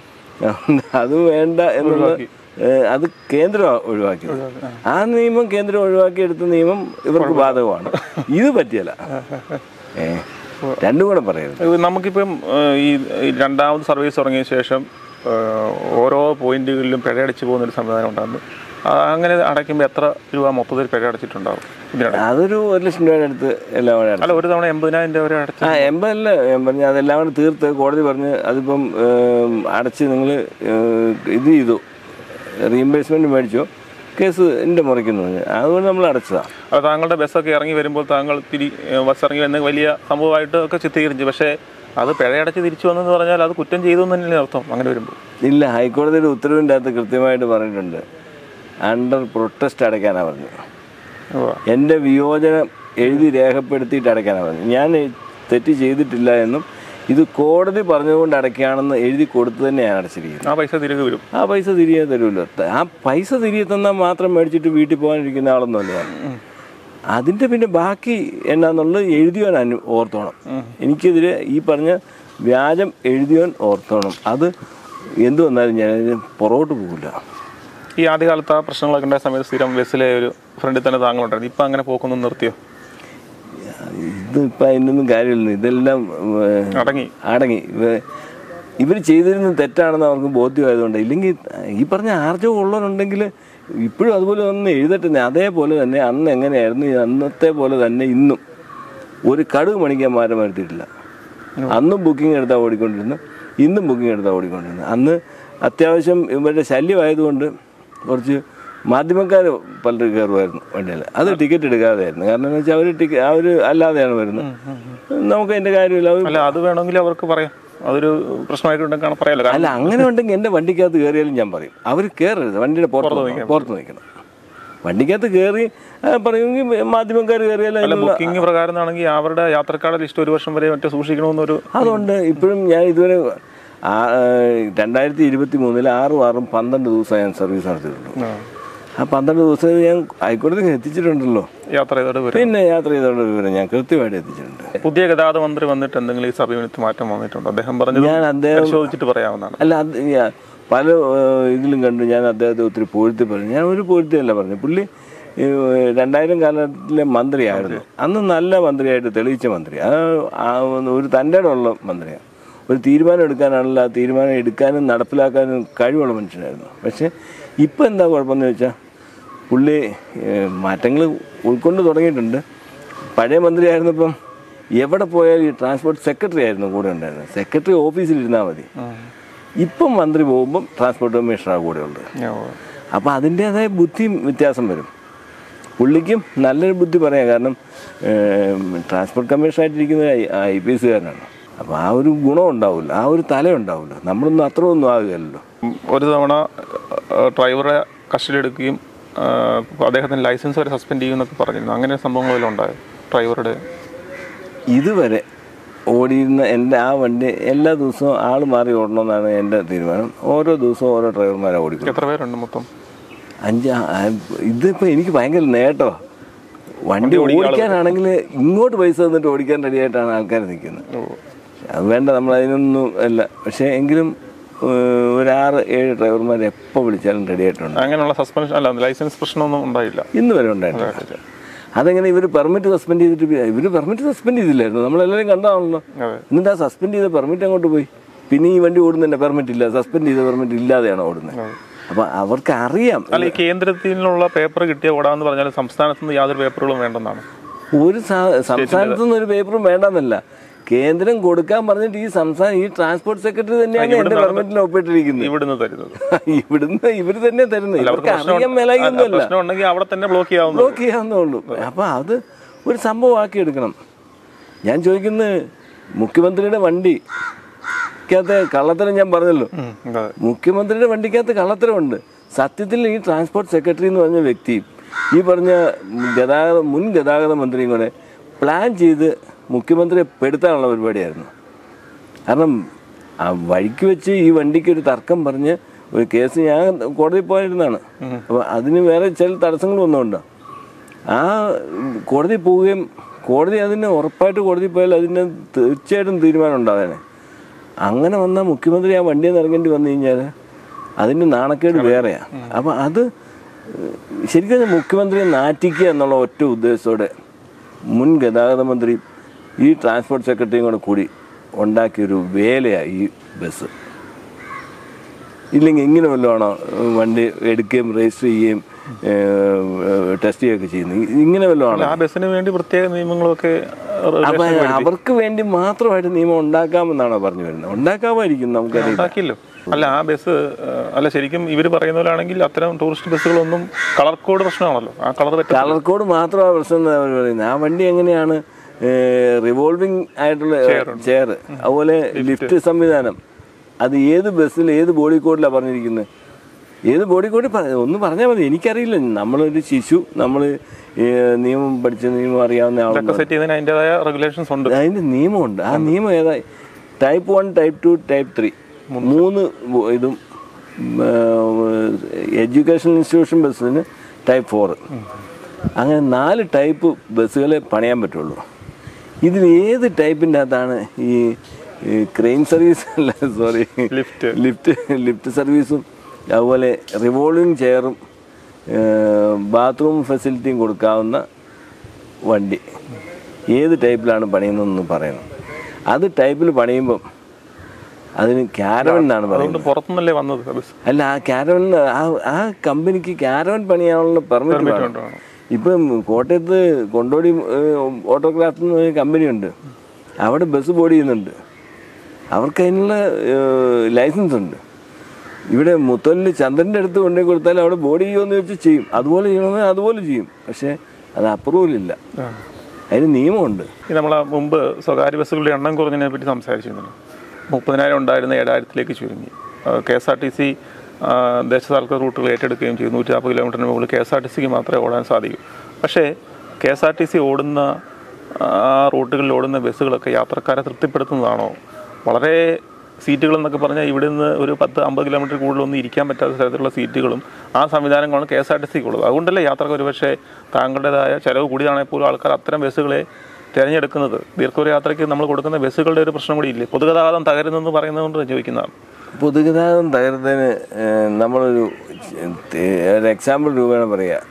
അത് വേണ്ട എന്നുള്ളത് ഏഹ്, അത് കേന്ദ്രം ഒഴിവാക്കി ആ നിയമം കേന്ദ്രം ഒഴിവാക്കി എടുത്ത നിയമം ഇവർക്ക് ബാധകമാണ് ഇത് പറ്റിയല്ല ഏ രണ്ടും കൂടെ പറയരുത് ഇത് നമുക്കിപ്പം ഏഹ്, ഈ ഈ രണ്ടാമത് സർവീസ് തുടങ്ങിയ ശേഷം ഏഹ്, ഓരോ പോയിന്റുകളിലും പിഴ അടിച്ചു പോകുന്ന ഒരു സംവിധാനം ഉണ്ടാകുന്നു ആ, അങ്ങനെ അടയ്ക്കുമ്പോൾ എത്ര രൂപ മൊത്തത്തിൽ പിഴ അടച്ചിട്ടുണ്ടാവും ഇതിനിടെ അതൊരു ഒരു ലക്ഷം രൂപയുടെ അടുത്ത് എല്ലാം കൂടെ അടച്ചു അല്ല ഒരു തവണ എൺപതിനായിരം രൂപ വരെ അടച്ചു ആ എൺപതല്ല ഞാൻ പറഞ്ഞ അതെല്ലാം കൂടെ തീർത്ത് കോടതി പറഞ്ഞ് അതിപ്പം ഏം, അടച്ച് നിങ്ങൾ ഇത് ചെയ്തു റീഇംബേഴ്സ്മെൻറ്റ് മേടിച്ചോ കേസ് എൻ്റെ മുറിക്കുന്നു പറഞ്ഞു അതുകൊണ്ട് നമ്മൾ അടച്ചതാണ് അത് താങ്കളുടെ ബസ്സൊക്കെ ഇറങ്ങി വരുമ്പോൾ താങ്കൾ തിരി ഏഹ്, ബസ് ഇറങ്ങി വരുന്ന വലിയ സംഭവമായിട്ട് ഒക്കെ ചിത്രീകരിച്ചു പക്ഷേ അത് പിഴയടച്ച് തിരിച്ചു വന്നെന്ന് പറഞ്ഞാൽ അത് കുറ്റം ചെയ്തു എന്ന് തന്നെയല്ലേ അർത്ഥം അങ്ങനെ വരുമ്പോൾ ഇല്ല ഹൈക്കോടതിയുടെ ഉത്തരവിൻ്റെ അകത്ത് കൃത്യമായിട്ട് പറഞ്ഞിട്ടുണ്ട് അണ്ടർ പ്രൊട്ടസ്റ്റ് അടയ്ക്കാനാണ് പറഞ്ഞത് ഉവ്വ. എൻ്റെ വിയോജനം എഴുതി രേഖപ്പെടുത്തിയിട്ട് അടയ്ക്കാനാണ് പറഞ്ഞത് ഞാൻ തെറ്റ് ചെയ്തിട്ടില്ല എന്നും ഇത് കോടതി പറഞ്ഞുകൊണ്ട് അടയ്ക്കുകയാണെന്ന് എഴുതി കൊടുത്തു തന്നെയാണ് അടച്ചിരിക്കുന്നത് ആ പൈസ തിരികെ വരും ആ പൈസ തിരികെ തരുമല്ലോ ആ പൈസ തിരികെ തന്നാൽ മാത്രം മേടിച്ചിട്ട് വീട്ടിൽ പോകാനിരിക്കുന്ന ആളൊന്നുമല്ല ഞാൻ അതിൻ്റെ പിന്നെ ബാക്കി എന്നാന്നുള്ളത് എഴുതിയവൻ അനു ഓർത്തോണം എനിക്കെതിരെ ഈ പറഞ്ഞ വ്യാജം എഴുതിയവൻ ഓർത്തോണം അത് എന്തു വന്നാലും ഞാൻ അതിന് പുറകോട്ട് പോകില്ല ഈ ആദ്യകാലത്ത് ആ പ്രശ്നങ്ങളൊക്കെ ഉണ്ടായ സമയത്ത് സ്ഥിരം ബസ്സിലെ ഒരു ഫ്രണ്ടിൽ തന്നെ താങ്ങുണ്ടായിരുന്നു ഇപ്പം അങ്ങനെ പോക്കൊന്നും നിർത്തിയോ ഇതിപ്പോൾ അതിനൊന്നും കാര്യമില്ല ഇതെല്ലാം ഏർ, അടങ്ങി അടങ്ങി ഇവർ ചെയ്തിരുന്നത് തെറ്റാണെന്ന് അവർക്ക് ബോധ്യമായതുകൊണ്ട് ഇല്ലെങ്കിൽ ഈ പറഞ്ഞ ആർജവം ഉള്ളവരുണ്ടെങ്കിൽ ഇപ്പോഴും അതുപോലെ ഒന്ന് എഴുതട്ടെ അതേപോലെ തന്നെ അന്ന് എങ്ങനെയായിരുന്നു ഈ അന്നത്തെ പോലെ തന്നെ ഇന്നും ഒരു കടുക് മണിക്കാൻ മാറ്റം വരുത്തിയിട്ടില്ല അന്നും ബുക്കിംഗ് എടുത്താൽ ഓടിക്കൊണ്ടിരുന്നു ഇന്നും ബുക്കിംഗ് എടുത്താൽ ഓടിക്കൊണ്ടിരുന്നു അന്ന് അത്യാവശ്യം ഇവരുടെ ശല്യമായതുകൊണ്ട് കുറച്ച് മാധ്യമക്കാർ പലരും കയറുമായിരുന്നു വണ്ടിയിൽ അത് ടിക്കറ്റ് എടുക്കാതെയായിരുന്നു കാരണം എന്ന് വെച്ചാൽ അവർ ടിക്കറ്റ് അവർ അല്ലാതെയാണ് വരുന്നത് നമുക്ക് അതിൻ്റെ കാര്യമില്ല അവർ അല്ല അത് വേണമെങ്കിൽ അവർക്ക് പറയാം അതൊരു പ്രശ്നമായിട്ടുണ്ടെങ്കിൽ പറയാമല്ലോ കാരണം അല്ല അങ്ങനെ ഉണ്ടെങ്കിൽ എൻ്റെ വണ്ടിക്കകത്ത് കയറിയാലും ഞാൻ പറയും അവർ കയറരുത് വണ്ടിയുടെ പുറത്ത് നിൽക്കണം, പുറത്ത് നിൽക്കണം വണ്ടിക്കകത്ത് കയറി ആ, പറയുമെങ്കിൽ മാധ്യമക്കാർ കയറിയാലും അല്ല അതിനുള്ള ബുക്കിംഗ് പ്രകാരം ആണെങ്കിൽ അവരുടെ യാത്രക്കാരുടെ ലിസ്റ്റ് ഒരു വർഷം വരെ മറ്റേ സൂക്ഷിക്കണമെന്നൊരു അതുകൊണ്ട് ഇപ്പോഴും ഞാൻ ഇതുവരെ ആ, രണ്ടായിരത്തി ഇരുപത്തി മൂന്നിൽ ആറും ആറും പന്ത്രണ്ട് ദിവസം ഞാൻ സർവീസ് നടത്തിയിട്ടുള്ളൂ ആ പന്ത്രണ്ട് ദിവസം ഞാൻ ഹൈക്കോടതിക്ക് എത്തിച്ചിട്ടുണ്ടല്ലോ യാത്ര ചെയ്തോട് വരും പിന്നെ യാത്ര ചെയ്തോണ്ട് വിവരം ഞാൻ കൃത്യമായിട്ട് എത്തിച്ചിട്ടുണ്ട് പുതിയ ഗതാഗത മന്ത്രി വന്നിട്ട് എന്തെങ്കിലും ഈ സമീപനത്തിൽ മാറ്റം വന്നിട്ടുണ്ടോ അദ്ദേഹം പറഞ്ഞത് ഞാൻ അദ്ദേഹം പരിശോധിച്ചിട്ട് പറയാവുന്നതാണ് അല്ല അത് ഞാൻ പല ഏഹ്, ഇതിലും കണ്ടു ഞാൻ അദ്ദേഹത്തെ ഒത്തിരി പൊഴുത്തി പറഞ്ഞു ഞാൻ ഒരു പൊഴുത്തിയല്ല പറഞ്ഞു പുള്ളി ഏഹ്, രണ്ടായിരം കാലത്തിലെ മന്ത്രിയായിരുന്നു അന്ന് നല്ല മന്ത്രിയായിട്ട് തെളിയിച്ച മന്ത്രി ആ ആ ഒരു തൻ്റെ ഉള്ള മന്ത്രിയാണ് ഒരു തീരുമാനം എടുക്കാനാണല്ലോ ആ തീരുമാനം എടുക്കാനും നടപ്പിലാക്കാനും കഴിവുള്ള മനുഷ്യനായിരുന്നു പക്ഷേ ഇപ്പം എന്താ കുഴപ്പമെന്ന് വെച്ചാൽ പുള്ളി മാറ്റങ്ങൾ ഉൾക്കൊണ്ട് തുടങ്ങിയിട്ടുണ്ട് പഴയ മന്ത്രിയായിരുന്നപ്പം എവിടെ പോയാലും ഈ ട്രാൻസ്പോർട്ട് സെക്രട്ടറി ആയിരുന്നു കൂടെ ഉണ്ടായിരുന്നത് സെക്രട്ടറി ഓഫീസിൽ ഇരുന്നാൽ മതി ഇപ്പം മന്ത്രി പോകുമ്പം ട്രാൻസ്പോർട്ട് കമ്മീഷണറാണ് കൂടെ ഉള്ളത് അപ്പോൾ അതിൻ്റേതായ ബുദ്ധിയും വ്യത്യാസം വരും പുള്ളിക്കും നല്ലൊരു ബുദ്ധി പറയാം കാരണം ട്രാൻസ്പോർട്ട് കമ്മീഷണറായിട്ടിരിക്കുന്ന ഐ പി എസ്സുകാരനാണ് അപ്പോൾ ആ ഒരു ഗുണം ഉണ്ടാവില്ല ആ ഒരു തല ഉണ്ടാവില്ല നമ്മളൊന്നും അത്ര ഒന്നും ആകുകയല്ലോ ഒരു തവണ ഡ്രൈവറെ കസ്റ്റഡി എടുക്കുകയും ആ, അദ്ദേഹത്തിന് ലൈസൻസ് വരെ സസ്പെൻഡ് ചെയ്യുമെന്നൊക്കെ പറഞ്ഞിരുന്നു അങ്ങനെ സംഭവങ്ങളെല്ലാം ഉണ്ടായോ ഡ്രൈവറുടെ ഇതുവരെ ഓടിയിരുന്ന എൻ്റെ ആ വണ്ടി എല്ലാ ദിവസവും ആൾ മാറി ഓടണമെന്നാണ് എൻ്റെ തീരുമാനം ഓരോ ദിവസവും ഓരോ ഡ്രൈവർമാരെ ഓടിക്കും എത്ര പേരുണ്ട് മൊത്തം അഞ്ച് ആ- ആ- ഇതിപ്പോ എനിക്ക് ഭയങ്കര നേട്ടോ വണ്ടി ഓടിക്കാനാണെങ്കിൽ ഇങ്ങോട്ട് പൈസ തന്നിട്ട് ഓടിക്കാൻ റെഡിയായിട്ടാണ് ആൾക്കാർ നിൽക്കുന്നത് അത് വേണ്ട നമ്മൾ അതിനൊന്നും അല്ല പക്ഷേ എങ്കിലും ഏഹ്, ഒരു ആറ് ഏഴ് ഡ്രൈവർമാർ എപ്പോൾ വിളിച്ചാലും റെഡി ആയിട്ടുണ്ട് അങ്ങനെയുള്ള സസ്പെൻഷൻ അല്ല ലൈസൻസ് പ്രശ്നമൊന്നും ഉണ്ടായില്ല ഇന്ന് വരെ ഉണ്ടായിട്ടില്ല അതെങ്ങനെ ഇവർ പെർമിറ്റ് സസ്പെൻഡ് ചെയ്തിട്ട് ഇവർ പെർമിറ്റ് സസ്പെൻഡ് ചെയ്തില്ലായിരുന്നു നമ്മളെല്ലാവരും കണ്ടതാണല്ലോ അതെ എന്നിട്ട് ആ സസ്പെൻഡ് ചെയ്ത പെർമിറ്റ് അങ്ങോട്ട് പോയി പിന്നെ ഈ വണ്ടി ഓടുന്നതിൻ്റെ പെർമിറ്റ് ഇല്ല സസ്പെൻഡ് ചെയ്ത പെർമിറ്റ് ഇല്ലാതെയാണ് ഓടുന്നത് അപ്പോൾ അവർക്ക് അറിയാം അല്ല ഈ കേന്ദ്രത്തിൽ നിന്നുള്ള പേപ്പർ കിട്ടിയ ഓടാന്ന് പറഞ്ഞാൽ സംസ്ഥാനത്ത് നിന്ന് യാതൊരു പേപ്പറുകളും വേണ്ടെന്നാണ് ഒരു സാ- സംസ്ഥാനത്തു നിന്ന് ഒരു പേപ്പറും വേണ്ടെന്നല്ല കേന്ദ്രം കൊടുക്കാൻ പറഞ്ഞിട്ട് ഈ സംസ്ഥാന ഈ ട്രാൻസ്പോർട്ട് സെക്രട്ടറി തന്നെയാണ് എന്റെ പെർമിറ്റിൽ ഒപ്പിട്ടിരിക്കുന്നത് ഇവിടുന്ന് തരുന്നത് ഇവിടുന്ന് ഇവര് തന്നെ തരുന്നത് ഇവർക്ക് അറിയാൻ അല്ല, മേലായൊന്നുമല്ല പ്രശ്നം ഉണ്ടെങ്കിൽ അവിടെ തന്നെ ബ്ലോക്ക് ചെയ്യാവുന്നു ബ്ലോക്ക് ചെയ്യാവുന്നുള്ളൂ അപ്പൊ അത് ഒരു സംഭവമാക്കി എടുക്കണം ഞാൻ ചോദിക്കുന്നത് മുഖ്യമന്ത്രിയുടെ വണ്ടി ക്കകത്ത് കള്ളത്തരം ഞാൻ പറഞ്ഞല്ലോ ഉം, അതെ. മുഖ്യമന്ത്രിയുടെ വണ്ടിക്കകത്ത് കള്ളത്തരമുണ്ട് സത്യത്തിൽ ഈ ട്രാൻസ്പോർട്ട് സെക്രട്ടറി എന്ന് പറഞ്ഞ വ്യക്തി ഈ പറഞ്ഞ ഗതാഗത മുൻ ഗതാഗത മന്ത്രിയും കൂടെ പ്ലാൻ ചെയ്ത് മുഖ്യമന്ത്രിയെ പെടുത്താനുള്ള പരിപാടിയായിരുന്നു കാരണം ആ വഴിക്ക് വെച്ച് ഈ വണ്ടിക്ക് ഒരു തർക്കം പറഞ്ഞ് ഒരു കേസ് ഞാൻ കോടതിയിൽ പോയിരുന്നതാണ് അപ്പോൾ അതിന് വേറെ ചില തടസ്സങ്ങൾ വന്നുകൊണ്ട് ആ കോടതി പോവുകയും കോടതി അതിന് ഉറപ്പായിട്ട് കോടതി പോയാൽ അതിന് തീർച്ചയായിട്ടും തീരുമാനം ഉണ്ടാവേനെ അങ്ങനെ വന്നാൽ മുഖ്യമന്ത്രി ആ വണ്ടിയിൽ നിന്ന് ഇറങ്ങേണ്ടി വന്നു കഴിഞ്ഞാൽ അതിൻ്റെ നാണക്കേട് വേറെയാണ് അപ്പം അത് ശരിക്കും പറഞ്ഞാൽ മുഖ്യമന്ത്രിയെ നാറ്റിക്കുക എന്നുള്ള ഒറ്റ ഉദ്ദേശത്തോടെ മുൻ ഗതാഗത മന്ത്രി ഈ ട്രാൻസ്പോർട്ട് സെക്രട്ടറിയും കൂടെ കൂടി ഉണ്ടാക്കിയൊരു വേലയാണ് ഈ ബസ് ഇല്ലെങ്കിൽ ഇങ്ങനെ വല്ലതാണോ വണ്ടി എടുക്കുകയും രജിസ്റ്റർ ചെയ്യുകയും ടെസ്റ്റ് ചെയ്യുകയൊക്കെ ചെയ്യുന്നത് ഇങ്ങനെ വല്ലതാണോ ആ ബസ്സിന് വേണ്ടി പ്രത്യേക നിയമങ്ങളൊക്കെ അപ്പൊ അവർക്ക് വേണ്ടി മാത്രമായിട്ട് നിയമം ഉണ്ടാക്കാമെന്നാണോ പറഞ്ഞു വരുന്നത് ഉണ്ടാക്കാമായിരിക്കും നമുക്കറിയില്ല ഉണ്ടാക്കിയല്ലോ അല്ല ആ ബസ് ഏഹ്, അല്ല ശരിക്കും ഇവർ പറയുന്ന പോലെയാണെങ്കിൽ അത്തരം ടൂറിസ്റ്റ് ബസ്സുകളൊന്നും കളർ കോഡ് പ്രശ്നമാണല്ലോ ആ കളർ പറ്റും കളർ കോഡ് മാത്രമാണ് പ്രശ്നം എന്നാ അവർ പറയുന്നത് ആ വണ്ടി എങ്ങനെയാണ് റിവോൾവിംഗ് ആയിട്ടുള്ള ചെയർ അതുപോലെ ലിഫ്റ്റ് സംവിധാനം അത് ഏത് ബസ്സിൽ ഏത് ബോഡി കോഡിലാണ് പറഞ്ഞിരിക്കുന്നത് ഏത് ബോഡി കോഡ് ഒന്ന് പറഞ്ഞാൽ മതി എനിക്കറിയില്ല നമ്മളൊരു ശിശു നമ്മൾ നിയമം പഠിച്ച നിയമം അറിയാവുന്ന ആളൊന്നും സെറ്റ് ചെയ്യുന്നതിന് അതിൻ്റെതായ റെഗുലേഷൻസ് ഉണ്ട് അതിൻ്റെ നിയമമുണ്ട് ആ നിയമം ഏതാ type one type two type three മൂന്ന് ബ- ഇതും എഡ്യൂക്കേഷൻ ഇൻസ്റ്റിറ്റ്യൂഷൻ ബസ്സിന് ടൈപ്പ് ഫോർ അങ്ങനെ നാല് ടൈപ്പ് ബസ്സുകളെ പണിയാൻ പറ്റുള്ളൂ ഇതിൽ ഏത് ടൈപ്പിൻ്റെ അകത്താണ് ഈ ക്രെയിൻ സർവീസ് അല്ല സോറി ലിഫ്റ്റ് ലിഫ്റ്റ് ലിഫ്റ്റ് സർവീസും അതുപോലെ റിവോൾവിങ് ചെയറും ബാത്റൂം ഫെസിലിറ്റിയും കൊടുക്കാവുന്ന വണ്ടി ഏത് ടൈപ്പിലാണ് പണിയുന്നതെന്ന് പറയണം അത് ടൈപ്പിൽ പണിയുമ്പം അതിന് ക്യാരവൻ എന്നാണ് പറയുന്നത് അതുകൊണ്ട് പുറത്തുനിന്നല്ലേ വന്നത് ബസ് അല്ല ആ ക്യാരവൻ ആ ആ കമ്പനിക്ക് ക്യാരവൻ പണിയാനുള്ള പെർമിറ്റ് വേണം കൊണ്ടുവേണം. ഇപ്പം കോട്ടയത്ത് കൊണ്ടോടി ഓട്ടോക്രാഫ്റ്റ് എന്ന് പറഞ്ഞ കമ്പനിയുണ്ട് അവിടെ ബസ് ബോഡി ചെയ്യുന്നുണ്ട് അവർക്ക് അതിനുള്ള ലൈസൻസ് ഉണ്ട് ഇവിടെ മുത്തലിൽ ചന്ദ്രൻ്റെ അടുത്ത് കൊണ്ടുപോയി കൊടുത്താൽ അവിടെ ബോഡി ചെയ്യുമെന്ന് വെച്ച് ചെയ്യും അതുപോലെ ചെയ്യണമെന്ന് അതുപോലെ ചെയ്യും പക്ഷേ അത് അപ്രൂവൽ ഇല്ല അതിന് നിയമമുണ്ട് ഈ നമ്മൾ മുമ്പ് സ്വകാര്യ ബസ്സുകളുടെ എണ്ണം കുറഞ്ഞതിനെ പറ്റി സംസാരിച്ചിരുന്നു മുപ്പതിനായിരം ഉണ്ടായിരുന്ന ഏഴായിരത്തിലേക്ക് ചുരുങ്ങി K S R T C ദേശസാൽക്കൃത റൂട്ടുകൾ ഏറ്റെടുക്കുകയും ചെയ്തു നൂറ്റി നാൽപ്പത് കിലോമീറ്ററിന് മുകളിൽ കെ എസ് ആർ ടി സിക്ക് മാത്രമേ ഓടാൻ സാധിക്കൂ പക്ഷേ K S R T C ഓടുന്ന ആ റൂട്ടുകളിൽ ഓടുന്ന ബസ്സുകളൊക്കെ യാത്രക്കാരെ തൃപ്തിപ്പെടുത്തുന്നതാണോ വളരെ സീറ്റുകൾ എന്നൊക്കെ പറഞ്ഞാൽ ഇവിടെ നിന്ന് ഒരു പത്ത് അമ്പത് കിലോമീറ്റർ കൂടുതലൊന്നും ഇരിക്കാൻ പറ്റാത്ത തരത്തിലുള്ള സീറ്റുകളും ആ സംവിധാനങ്ങളാണ് കെ എസ് ആർ ടി സിക്ക് ഉള്ളത് അതുകൊണ്ടല്ലേ യാത്രക്ക് ഒരുപക്ഷെ താങ്കളുടേതായ ചിലവ് കൂടിയാണെങ്കിൽ പോലും ആൾക്കാർ അത്തരം ബസ്സുകളെ തിരഞ്ഞെടുക്കുന്നത് ദീർഘദൂര യാത്രയ്ക്ക് നമ്മൾ കൊടുക്കുന്ന ബസ്സുകളുടെ ഒരു പ്രശ്നം കൂടി ഇല്ലേ പൊതുഗതാഗതം തകരുന്നെന്ന് പറയുന്നത് കൊണ്ട് ചോദിക്കുന്നതാണ് പൊതുഗതാഗതം തകരുന്നതിന് ഏഹ്, നമ്മളൊരു ചെ- ഒരു എക്സാമ്പിൾ രൂപേണ പറയുക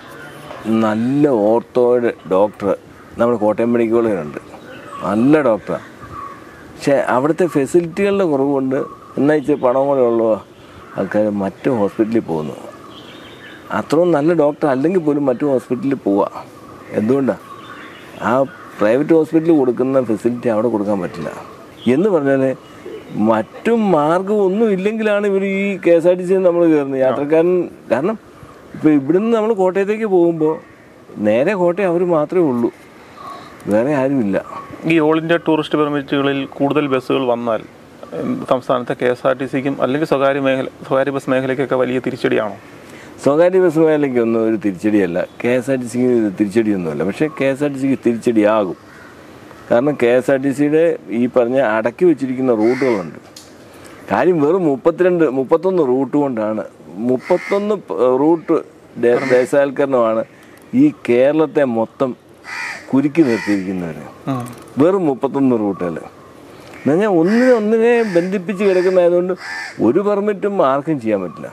നല്ല ഓർത്തോയുടെ ഡോക്ടർ നമ്മുടെ കോട്ടയം മെഡിക്കൽ കോളേജിലുണ്ട് നല്ല ഡോക്ടറാണ് പക്ഷേ അവിടുത്തെ ഫെസിലിറ്റികളുടെ കുറവുകൊണ്ട് എന്നാൽ ഇച്ചിരി പണം കൂടെ ഉള്ള ആൾക്കാർ മറ്റു ഹോസ്പിറ്റലിൽ പോകുന്നു അത്രയും നല്ല ഡോക്ടർ അല്ലെങ്കിൽ പോലും മറ്റു ഹോസ്പിറ്റലിൽ പോവുക എന്തുകൊണ്ടാണ് ആ പ്രൈവറ്റ് ഹോസ്പിറ്റലിൽ കൊടുക്കുന്ന ഫെസിലിറ്റി അവിടെ കൊടുക്കാൻ പറ്റില്ല എന്ന് പറഞ്ഞാൽ മറ്റു മാർഗം ഒന്നും ഇല്ലെങ്കിലാണ് ഇവർ ഈ K S R T C നമ്മൾ കയറുന്നത് യാത്രക്കാരൻ കാരണം ഇപ്പോൾ ഇവിടുന്ന് നമ്മൾ കോട്ടയത്തേക്ക് പോകുമ്പോൾ നേരെ കോട്ടയം അവർ മാത്രമേ ഉള്ളൂ വേറെ ആരുമില്ല ഈ ഓൾ ഇന്ത്യ ടൂറിസ്റ്റ് പെർമിറ്റുകളിൽ കൂടുതൽ ബസ്സുകൾ വന്നാൽ ഉം, സംസ്ഥാനത്തെ കെ എസ് ആർ ടി സിക്കും അല്ലെങ്കിൽ സ്വകാര്യ മേഖല സ്വകാര്യ ബസ് മേഖലയ്ക്കൊക്കെ വലിയ തിരിച്ചടിയാണോ സ്വകാര്യ ബസ് മേഖലയ്ക്കൊന്നും ഒരു തിരിച്ചടിയല്ല കെ എസ് ആർ ടി സിക്ക് തിരിച്ചടിയൊന്നുമല്ല പക്ഷേ കെ എസ് ആർ ടി സിക്ക് തിരിച്ചടിയാകും കാരണം കെ എസ് ആർ ടി സിയുടെ ഈ പറഞ്ഞ അടക്കി വെച്ചിരിക്കുന്ന റൂട്ടുകളുണ്ട് കാര്യം വെറും മുപ്പത്തിരണ്ട് മുപ്പത്തൊന്ന് റൂട്ട് കൊണ്ടാണ് മുപ്പത്തൊന്ന് പ- റൂട്ട് ദേ- ദേശസാൽക്കരണമാണ് ഈ കേരളത്തെ മൊത്തം കുരുക്കി നിർത്തിയിരിക്കുന്നവർ വെറും മുപ്പത്തൊന്ന് റൂട്ടുകൾ എന്നുവെച്ചാൽ ഒന്നിനെ ഒന്നിനെ ബന്ധിപ്പിച്ച് കിടക്കുന്നതായതുകൊണ്ട് ഒരു പെർമിറ്റും ആർക്കും ചെയ്യാൻ പറ്റില്ല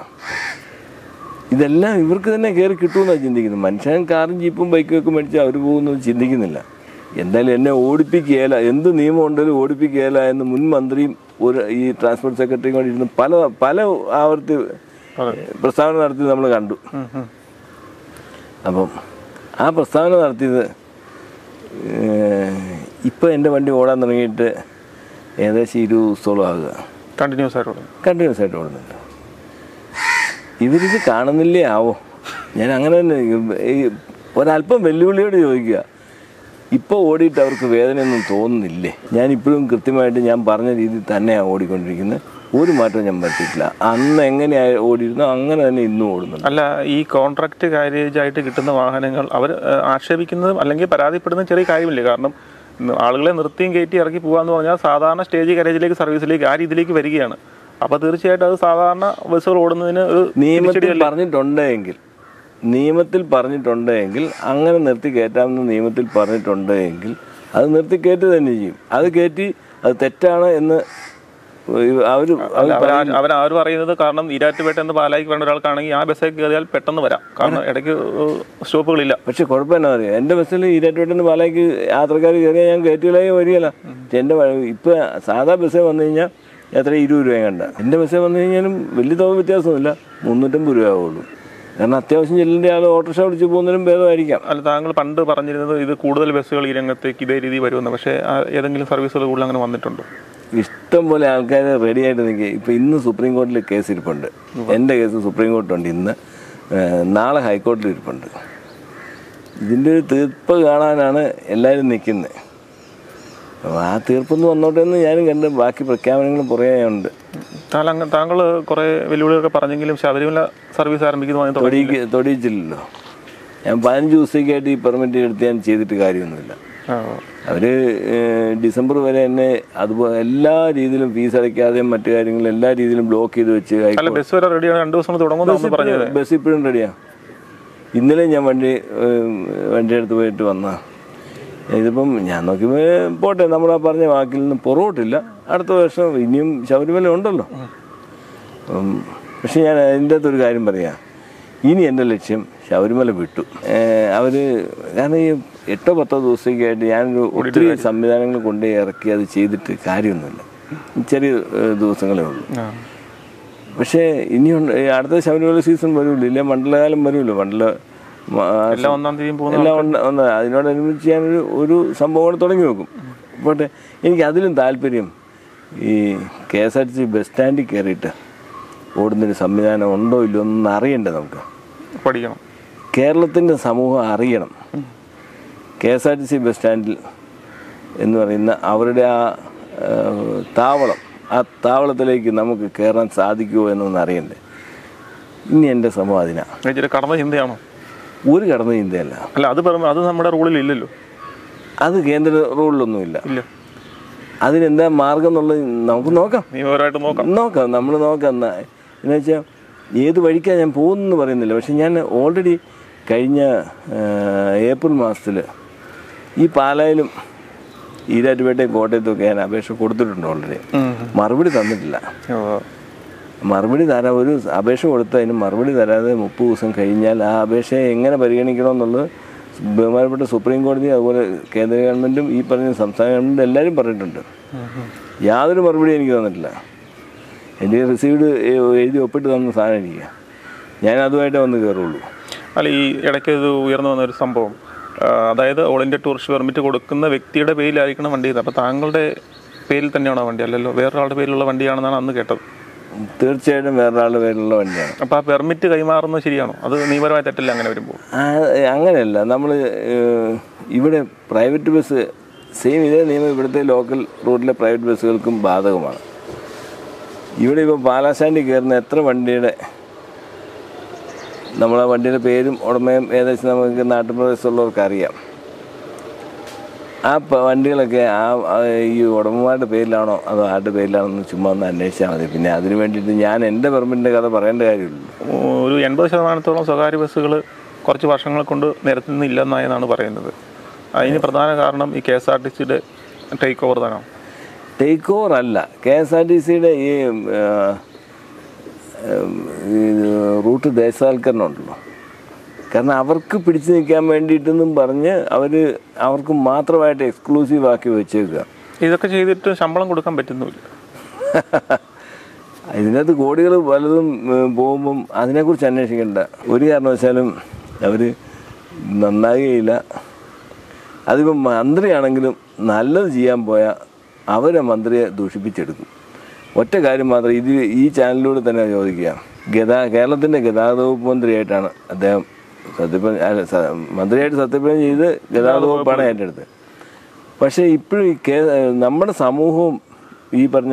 ഇതെല്ലാം ഇവർക്ക് തന്നെ കയറി കിട്ടുമെന്നാണ് ചിന്തിക്കുന്നത് മനുഷ്യൻ കാറും ജീപ്പും ബൈക്കും ഒക്കെ മേടിച്ച് അവർ പോകുന്നത് ചിന്തിക്കുന്നില്ല എന്തായാലും എന്നെ ഓടിപ്പിക്കുകയില്ല എന്ത് നിയമം ഉണ്ടെങ്കിലും ഓടിപ്പിക്കുകയില്ല എന്ന് മുൻ മന്ത്രിയും ഒരു ഈ ട്രാൻസ്പോർട്ട് സെക്രട്ടറിയും കൂടി ഇരുന്ന് പല പല ആവർത്തി പ്രസ്താവന നടത്തി നമ്മൾ കണ്ടു അപ്പം ആ പ്രസ്താവന നടത്തിയത് ഇപ്പോൾ എൻ്റെ വണ്ടി ഓടാൻ തുടങ്ങിയിട്ട് ഏകദേശം ഇരുപത് ദിവസത്തോളം ആകുക കണ്ടിന്യൂസ് ആയിട്ട് കണ്ടിന്യൂസ് ആയിട്ട് ഓടുന്നുണ്ട് ഇവരിത് കാണുന്നില്ലേ ആവോ ഞാൻ അങ്ങനെ തന്നെ ഈ ഒരല്പം വെല്ലുവിളിയോട് ചോദിക്കുക ഇപ്പോൾ ഓടിയിട്ട് അവർക്ക് വേദനയൊന്നും തോന്നുന്നില്ലേ ഞാൻ ഇപ്പോഴും കൃത്യമായിട്ട് ഞാൻ പറഞ്ഞ രീതിയിൽ തന്നെയാണ് ഓടിക്കൊണ്ടിരിക്കുന്നത് ഒരു മാറ്റവും ഞാൻ പറ്റിയിട്ടില്ല അന്ന് എങ്ങനെയാണ് ഓടിയിരുന്നോ അങ്ങനെ തന്നെ ഇന്നും ഓടുന്നുണ്ട് അല്ല ഈ കോൺട്രാക്ട് കാരേജ് ആയിട്ട് കിട്ടുന്ന വാഹനങ്ങൾ അവർ ആക്ഷേപിക്കുന്നതും അല്ലെങ്കിൽ പരാതിപ്പെടുന്നതും ചെറിയ കാര്യമില്ല കാരണം ഇന്ന് ആളുകളെ നിർത്തിയും കയറ്റി ഇറക്കി പോകാന്ന് പറഞ്ഞാൽ സാധാരണ സ്റ്റേജ് കാരേജിലേക്ക് സർവീസിലേക്ക് ആ രീതിയിലേക്ക് വരികയാണ് അപ്പോൾ തീർച്ചയായിട്ടും അത് സാധാരണ ബസ്സുകൾ ഓടുന്നതിന് ഒരു നിയമത്തിൽ പറഞ്ഞിട്ടുണ്ടെങ്കിൽ നിയമത്തിൽ പറഞ്ഞിട്ടുണ്ടെങ്കിൽ അങ്ങനെ നിർത്തി കയറ്റാമെന്ന് നിയമത്തിൽ പറഞ്ഞിട്ടുണ്ടെങ്കിൽ അത് നിർത്തി കയറ്റി തന്നെ ചെയ്യും അത് കയറ്റി അത് തെറ്റാണ് എന്ന് അവർ അവർ അവർ അവർ പറയുന്നത് കാരണം ഈരാറ്റുപേട്ട എന്ന് പാലായിക്ക് വേണ്ട ഒരാൾക്കാണെങ്കിൽ ആ ബസ്സിൽ കയറിയാൽ പെട്ടെന്ന് വരാം കാരണം ഇടയ്ക്ക് സ്റ്റോപ്പുകളില്ല പക്ഷെ കുഴപ്പം എന്നാ അറിയാം എൻ്റെ ബസ്സിൽ ഈരാറ്റുപേട്ടൻ്റെ പാലായ്ക്ക് യാത്രക്കാർ കയറിയാൽ ഞാൻ കയറ്റിയിലേക്ക് വരികയില്ല എൻ്റെ ഇപ്പം സാധാ ബസ്സിൽ വന്നു കഴിഞ്ഞാൽ എത്ര ഇരുപത് രൂപയും കണ്ട എൻ്റെ ബസ്സിൽ വന്നു കഴിഞ്ഞാലും വലിയ തുക വ്യത്യാസമൊന്നുമില്ല മുന്നൂറ്റമ്പത് രൂപ ആവുള്ളൂ കാരണം അത്യാവശ്യം ചെല്ലിൻ്റെ ആൾ ഓട്ടോറിക്ഷ വിളിച്ച് പോകുന്നതിനും ഭേദമായിരിക്കാം അല്ല താങ്കൾ പണ്ട് പറഞ്ഞിരുന്നത് ഇത് കൂടുതൽ ബസ്സുകൾ ഈ രംഗത്തേക്ക് ഇതേ രീതി വരുമെന്ന് പക്ഷേ ആ ഏതെങ്കിലും സർവീസുകൾ കൂടുതൽ അങ്ങനെ വന്നിട്ടുണ്ടോ ഇഷ്ടം പോലെ ആൾക്കാർ റെഡി ആയിട്ട് നിൽക്കുക ഇപ്പം ഇന്ന് സുപ്രീം കോടതിയിൽ കേസ് ഇരിപ്പുണ്ട് എൻ്റെ കേസ് സുപ്രീം കോർട്ടുണ്ട് ഇന്ന് ഏഹ്, നാളെ ഹൈക്കോടതിയിൽ ഇരിപ്പുണ്ട് ഇതിൻ്റെ ഒരു തീർപ്പ് കാണാനാണ് എല്ലാവരും നിൽക്കുന്നത് അപ്പോൾ ആ തീർപ്പൊന്ന് വന്നോട്ടെ എന്ന് ഞാനും കണ്ട് ബാക്കി പ്രഖ്യാപനങ്ങളും കുറേ ഉണ്ട് താങ്കൾ താങ്കൾ കുറേ വെല്ലുവിളികളൊക്കെ പറഞ്ഞെങ്കിലും ശബരിമല സർവീസ് ആരംഭിക്കുന്നതുമായി തുടങ്ങി തൊടിയിക്ക് തൊടിയിച്ചില്ലല്ലോ ഞാൻ പതിനഞ്ച് ദിവസത്തേക്കായിട്ട് ഈ പെർമിറ്റ് എടുത്ത് ഞാൻ ചെയ്തിട്ട് കാര്യമൊന്നുമില്ല ആ, അവർ ഡിസംബർ വരെ തന്നെ അതുപോലെ എല്ലാ രീതിയിലും ഫീസ് അടയ്ക്കാതെയും മറ്റു കാര്യങ്ങളും എല്ലാ രീതിയിലും ബ്ലോക്ക് ചെയ്ത് വെച്ച് ഹൈക്കോടതി അല്ല ബസ് വരെ റെഡിയാണ് രണ്ട് ദിവസം കൊണ്ട് തുടങ്ങുമെന്ന് പറഞ്ഞത് ബസ് ഇപ്പോഴും റെഡിയാ ഇന്നലെ ഞാൻ വണ്ടി ഏഹ്, വണ്ടി എടുത്ത് പോയിട്ട് വന്ന ഇതിപ്പം ഞാൻ നോക്കിയപ്പോൾ പോട്ടെ നമ്മൾ ആ പറഞ്ഞ വാക്കിൽ നിന്ന് പുറകോട്ടില്ല അടുത്ത വർഷം ഇനിയും ശബരിമല ഉണ്ടല്ലോ ഉം, പക്ഷെ ഞാൻ അതിൻ്റെ അകത്ത് ഒരു കാര്യം പറയാം ഇനി എൻ്റെ ലക്ഷ്യം ശബരിമല വിട്ടു അവർ കാരണം ഈ എട്ടോ പത്തോ ദിവസത്തേക്കായിട്ട് ഞാനൊരു ഒത്തിരി സംവിധാനങ്ങൾ കൊണ്ടുപോയി ഇറക്കി അത് ചെയ്തിട്ട് കാര്യമൊന്നുമില്ല ചെറിയ ഏഹ്, ദിവസങ്ങളേ ഉള്ളൂ ആ. പക്ഷേ ഇനിയുണ്ട് ഈ അടുത്ത ശബരിമല സീസൺ വരുമല്ലോ ഇല്ല മണ്ഡലകാലം വരുമല്ലോ മണ്ഡല മ- ആ എല്ലാം ഒന്നാം തീയതി പോകുന്ന എല്ലാം ഉണ്ട് ഉണ്ട്. അതിനോടനുബന്ധിച്ച് ഞാനൊരു ഒരു സംഭവം കൂടെ തുടങ്ങി വെക്കും പോട്ടെ എനിക്ക് അതിലും താല്പര്യം ഈ K S R T C bus സ്റ്റാൻഡിൽ കയറിയിട്ട് ഓടുന്നൊരു സംവിധാനം ഉണ്ടോ ഇല്ലയോ എന്ന് അറിയണ്ടേ നമുക്ക് പഠിക്കണം കേരളത്തിൻ്റെ സമൂഹം അറിയണം K S R T C bus സ്റ്റാൻഡിൽ എന്ന് പറയുന്ന അവരുടെ ആ ആ, താവളം ആ താവളത്തിലേക്ക് നമുക്ക് കയറാൻ സാധിക്കുമോ എന്നൊന്ന് അറിയണ്ടേ ഇനി എൻ്റെ സമൂഹം അതിനാ ഇച്ചിരി കടന്ന ചിന്തയാണോ ഒരു കടന്ന ചിന്തയല്ല അല്ല അത് പറയുമ്പോൾ അത് നമ്മുടെ റൂളിൽ ഇല്ലല്ലോ അത് കേന്ദ്ര റൂളിലൊന്നുമില്ല ഇല്ല അതിനെന്താ മാർഗം എന്നുള്ളത് നമുക്ക് നോക്കാം നിയമപരമായിട്ട് നോക്കാം നോക്കാം നമ്മൾ നോക്കാം എന്നാ എന്ന് വെച്ചാൽ ഏത് വഴിക്കാണ് ഞാൻ പോകുന്നെന്ന് പറയുന്നില്ല പക്ഷെ ഞാൻ ഓൾറെഡി കഴിഞ്ഞ ആ, ഏപ്രിൽ മാസത്തിൽ ഈ പാലായിലും ഈരാറ്റുപേട്ടയും കോട്ടയത്തും ഒക്കെ ഞാൻ അപേക്ഷ കൊടുത്തിട്ടുണ്ട് ഓൾറെഡി ഉം. മറുപടി തന്നിട്ടില്ല ഓ, മറുപടി തരാൻ ഒരു അപേക്ഷ കൊടുത്ത് അതിന് മറുപടി തരാതെ മുപ്പത് ദിവസം കഴിഞ്ഞാൽ ആ അപേക്ഷയെ എങ്ങനെ പരിഗണിക്കണമെന്നുള്ളത് ബഹുമാനപ്പെട്ട സുപ്രീം കോടതി അതുപോലെ കേന്ദ്ര ഗവൺമെൻറ്റും ഈ പറഞ്ഞ സംസ്ഥാന ഗവൺമെൻറ്റും എല്ലാവരും പറഞ്ഞിട്ടുണ്ട് യാതൊരു മറുപടി എനിക്ക് തന്നിട്ടില്ല എൻ്റെ റിസീവ്ഡ് എഴുതി ഒപ്പിട്ട് തന്ന സാധനം എനിക്ക് ഞാൻ അതുമായിട്ടേ വന്ന് കയറുള്ളൂ അല്ല ഈ ഇടയ്ക്ക് ഇത് ഉയർന്നു വന്ന ഒരു സംഭവം ആ, അതായത് ഓൾ ഇന്ത്യ ടൂറിസ്റ്റ് പെർമിറ്റ് കൊടുക്കുന്ന വ്യക്തിയുടെ പേരിലായിരിക്കണം വണ്ടി ചെയ്തത് അപ്പോൾ താങ്കളുടെ പേരിൽ തന്നെയാണോ വണ്ടി അല്ലല്ലോ വേറൊരാളുടെ പേരിലുള്ള വണ്ടിയാണെന്നാണ് അന്ന് കേട്ടത് തീർച്ചയായിട്ടും വേറൊരാളുടെ പേരിലുള്ള വണ്ടിയാണ് അപ്പോൾ ആ പെർമിറ്റ് കൈമാറുന്നത് ശരിയാണോ അത് നിയമപരമായി തെറ്റല്ല അങ്ങനെ വരുമ്പോൾ ആ, അങ്ങനെയല്ല നമ്മൾ ഇവിടെ പ്രൈവറ്റ് ബസ് സെയിം ഇതേ നിയമം ഇവിടുത്തെ ലോക്കൽ റൂട്ടിലെ പ്രൈവറ്റ് ബസ്സുകൾക്കും ബാധകമാണ് ഇവിടെ ഇപ്പോൾ പാലാസ്റ്റാൻഡിൽ കയറുന്ന എത്ര വണ്ടിയുടെ നമ്മളെ വണ്ടിയുടെ പേരും ഉടമയും ഏകദേശം നമുക്ക് നാട്ടുപ്രദേശത്തുള്ളവർക്ക് അറിയാം ആ പ- വണ്ടികളൊക്കെ ആ ആ ഈ ഉടമമാരുടെ പേരിലാണോ അതോ ആരുടെ പേരിലാണോ എന്ന് ചുമ്മാ ഒന്ന് അന്വേഷിച്ചാൽ മതി പിന്നെ അതിന് വേണ്ടിയിട്ട് ഞാൻ എൻ്റെ പെർമിറ്റിൻ്റെ കഥ പറയേണ്ട കാര്യമില്ലല്ലോ ഒരു എൺപത് ശതമാനത്തോളം സ്വകാര്യ ബസ്സുകൾ കുറച്ച് വർഷങ്ങൾ കൊണ്ട് നിരത്തുന്നില്ലെന്നായെന്നാണ് പറയുന്നത് അതിന് പ്രധാന കാരണം ഈ കെ എസ് ആർ ടി സിയുടെ ടേക്ക് ഓവർ തന്നെ ടേക്ക് ഓവർ അല്ല കെ എസ് ആർ ടി സിയുടെ ഈ ആ, ഉം, ഈ റൂട്ട് ദേശസാൽക്കരണം ഉണ്ടല്ലോ കാരണം അവർക്ക് പിടിച്ചു നിൽക്കാൻ വേണ്ടിയിട്ടെന്നും പറഞ്ഞ് അവർ അവർക്ക് മാത്രമായിട്ട് എക്സ്ക്ലൂസീവ് ആക്കി വെച്ചേക്കുക ഇതൊക്കെ ചെയ്തിട്ട് ശമ്പളം കൊടുക്കാൻ പറ്റുന്നുമില്ല ഇതിനകത്ത് കോടികൾ പലതും ഉം, പോകുമ്പം അതിനെക്കുറിച്ച് അന്വേഷിക്കേണ്ട ഒരു കാരണവശാലും അവർ നന്നാകുകയില്ല അതിപ്പം മന്ത്രിയാണെങ്കിലും നല്ലത് ചെയ്യാൻ പോയാൽ അവരെ മന്ത്രിയെ ദൂഷിപ്പിച്ചെടുക്കും ഒറ്റ കാര്യം മാത്രം ഇത് ഈ ചാനലിലൂടെ തന്നെ ചോദിക്കുക ഗതാ കേരളത്തിൻ്റെ ഗതാഗത വകുപ്പ് മന്ത്രിയായിട്ടാണ് അദ്ദേഹം സത്യപ്രതിജ്ഞ അല്ല, സ- മന്ത്രിയായിട്ട് സത്യപ്രതിജ്ഞ ചെയ്ത് ഗതാഗത വകുപ്പാണ് ഏറ്റെടുത്തത് പക്ഷേ ഇപ്പോഴും ഈ കേ നമ്മുടെ സമൂഹവും ഈ പറഞ്ഞ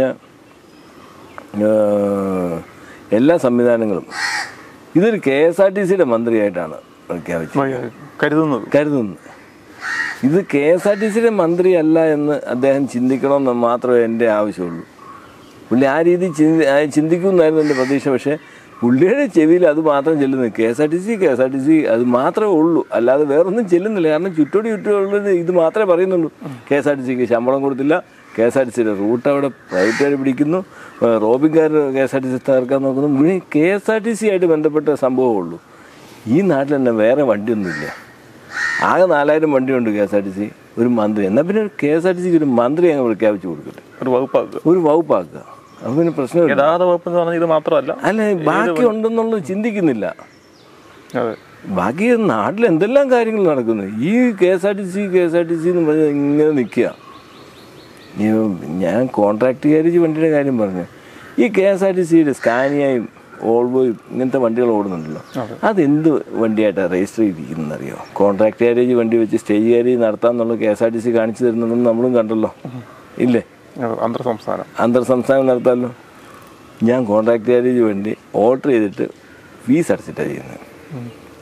ഏഹ്, എല്ലാ സംവിധാനങ്ങളും ഇതൊരു കെ എസ് ആർ ടി സിയുടെ മന്ത്രിയായിട്ടാണ് പ്രഖ്യാപിച്ചത് കരുതുന്നത് കരുതുന്നു ഇത് കെ എസ് ആർ ടി സിയുടെ മന്ത്രിയല്ല എന്ന് അദ്ദേഹം ചിന്തിക്കണമെന്ന് മാത്രമേ എൻ്റെ ആവശ്യമുള്ളൂ പുള്ളി ആ രീതി ചിന്തി ആ ചിന്തിക്കുമെന്നായിരുന്നു എൻ്റെ പ്രതീക്ഷ പക്ഷേ പുള്ളിയുടെ ചെവിയിൽ അത് മാത്രം ചെല്ലുന്നത് K S R T C K S R T C അത് മാത്രമേ ഉള്ളൂ അല്ലാതെ വേറൊന്നും ചെല്ലുന്നില്ല കാരണം ചുറ്റോടി ചുറ്റുള്ളത് ഇത് മാത്രമേ പറയുന്നുള്ളൂ കെ എസ് ആർ ടി സിക്ക് ശമ്പളം കൊടുത്തില്ല കെ എസ് ആർ ടി സിയുടെ റൂട്ട് അവിടെ പ്രൈവറ്റുകാർ പിടിക്കുന്നു ഏഹ് റോബിൻകാർ K S R T C തകർക്കാൻ നോക്കുന്നു മുഴുവൻ K S R T C ആയിട്ട് ബന്ധപ്പെട്ട സംഭവമേ ഉള്ളൂ ഈ നാട്ടിൽ തന്നെ വേറെ വണ്ടിയൊന്നുമില്ല ആകെ നാലായിരം വണ്ടിയുണ്ട് K S R T C ഒരു മന്ത്രി എന്നാൽ പിന്നെ കെ എസ് ആർ ടി സിക്ക് ഒരു മന്ത്രി അങ്ങ് പ്രഖ്യാപിച്ചു കൊടുക്കട്ടെ ഒരു വകുപ്പാക്കുക ഒരു വകുപ്പാക്കുക അപ്പം പിന്നെ പ്രശ്നമില്ല ഗതാഗത വകുപ്പ് എന്ന് പറഞ്ഞാൽ ഇത് മാത്രമല്ല അല്ല ബാക്കി ഉണ്ടെന്നുള്ളത് ചിന്തിക്കുന്നില്ല അതെ ബാക്കി നാട്ടിൽ എന്തെല്ലാം കാര്യങ്ങൾ നടക്കുന്നു ഈ K S R T C K S R T C എന്ന് പറഞ്ഞാൽ ഇങ്ങനെ നിൽക്കുക ഈ ഞാൻ കോൺട്രാക്ട് കാരേജ് വണ്ടിയുടെ കാര്യം പറഞ്ഞു ഈ കെ എസ് ആർ ടി സിയുടെ സ്കാനിയയും ഓൾവോയും ഇങ്ങനത്തെ വണ്ടികൾ ഓടുന്നുണ്ടല്ലോ അതെന്ത് വണ്ടിയായിട്ടാണ് രജിസ്റ്റർ ചെയ്തിരിക്കുന്നതെന്നറിയോ കോൺട്രാക്ട് കാരേജ് വണ്ടി വെച്ച് സ്റ്റേജ് കാരേജ് നടത്താമെന്നുള്ള K S R T C കാണിച്ചു തരുന്നുണ്ടെന്ന് നമ്മളും കണ്ടല്ലോ ഇല്ലേ അതെ, അന്തർ സംസ്ഥാനം അന്തർ സംസ്ഥാനം നടത്താമല്ലോ ഞാൻ കോൺട്രാക്ട് കാരേജ് വേണ്ടി ഓർഡർ ചെയ്തിട്ട് ഫീസ് അടച്ചിട്ടാണ് ചെയ്യുന്നത്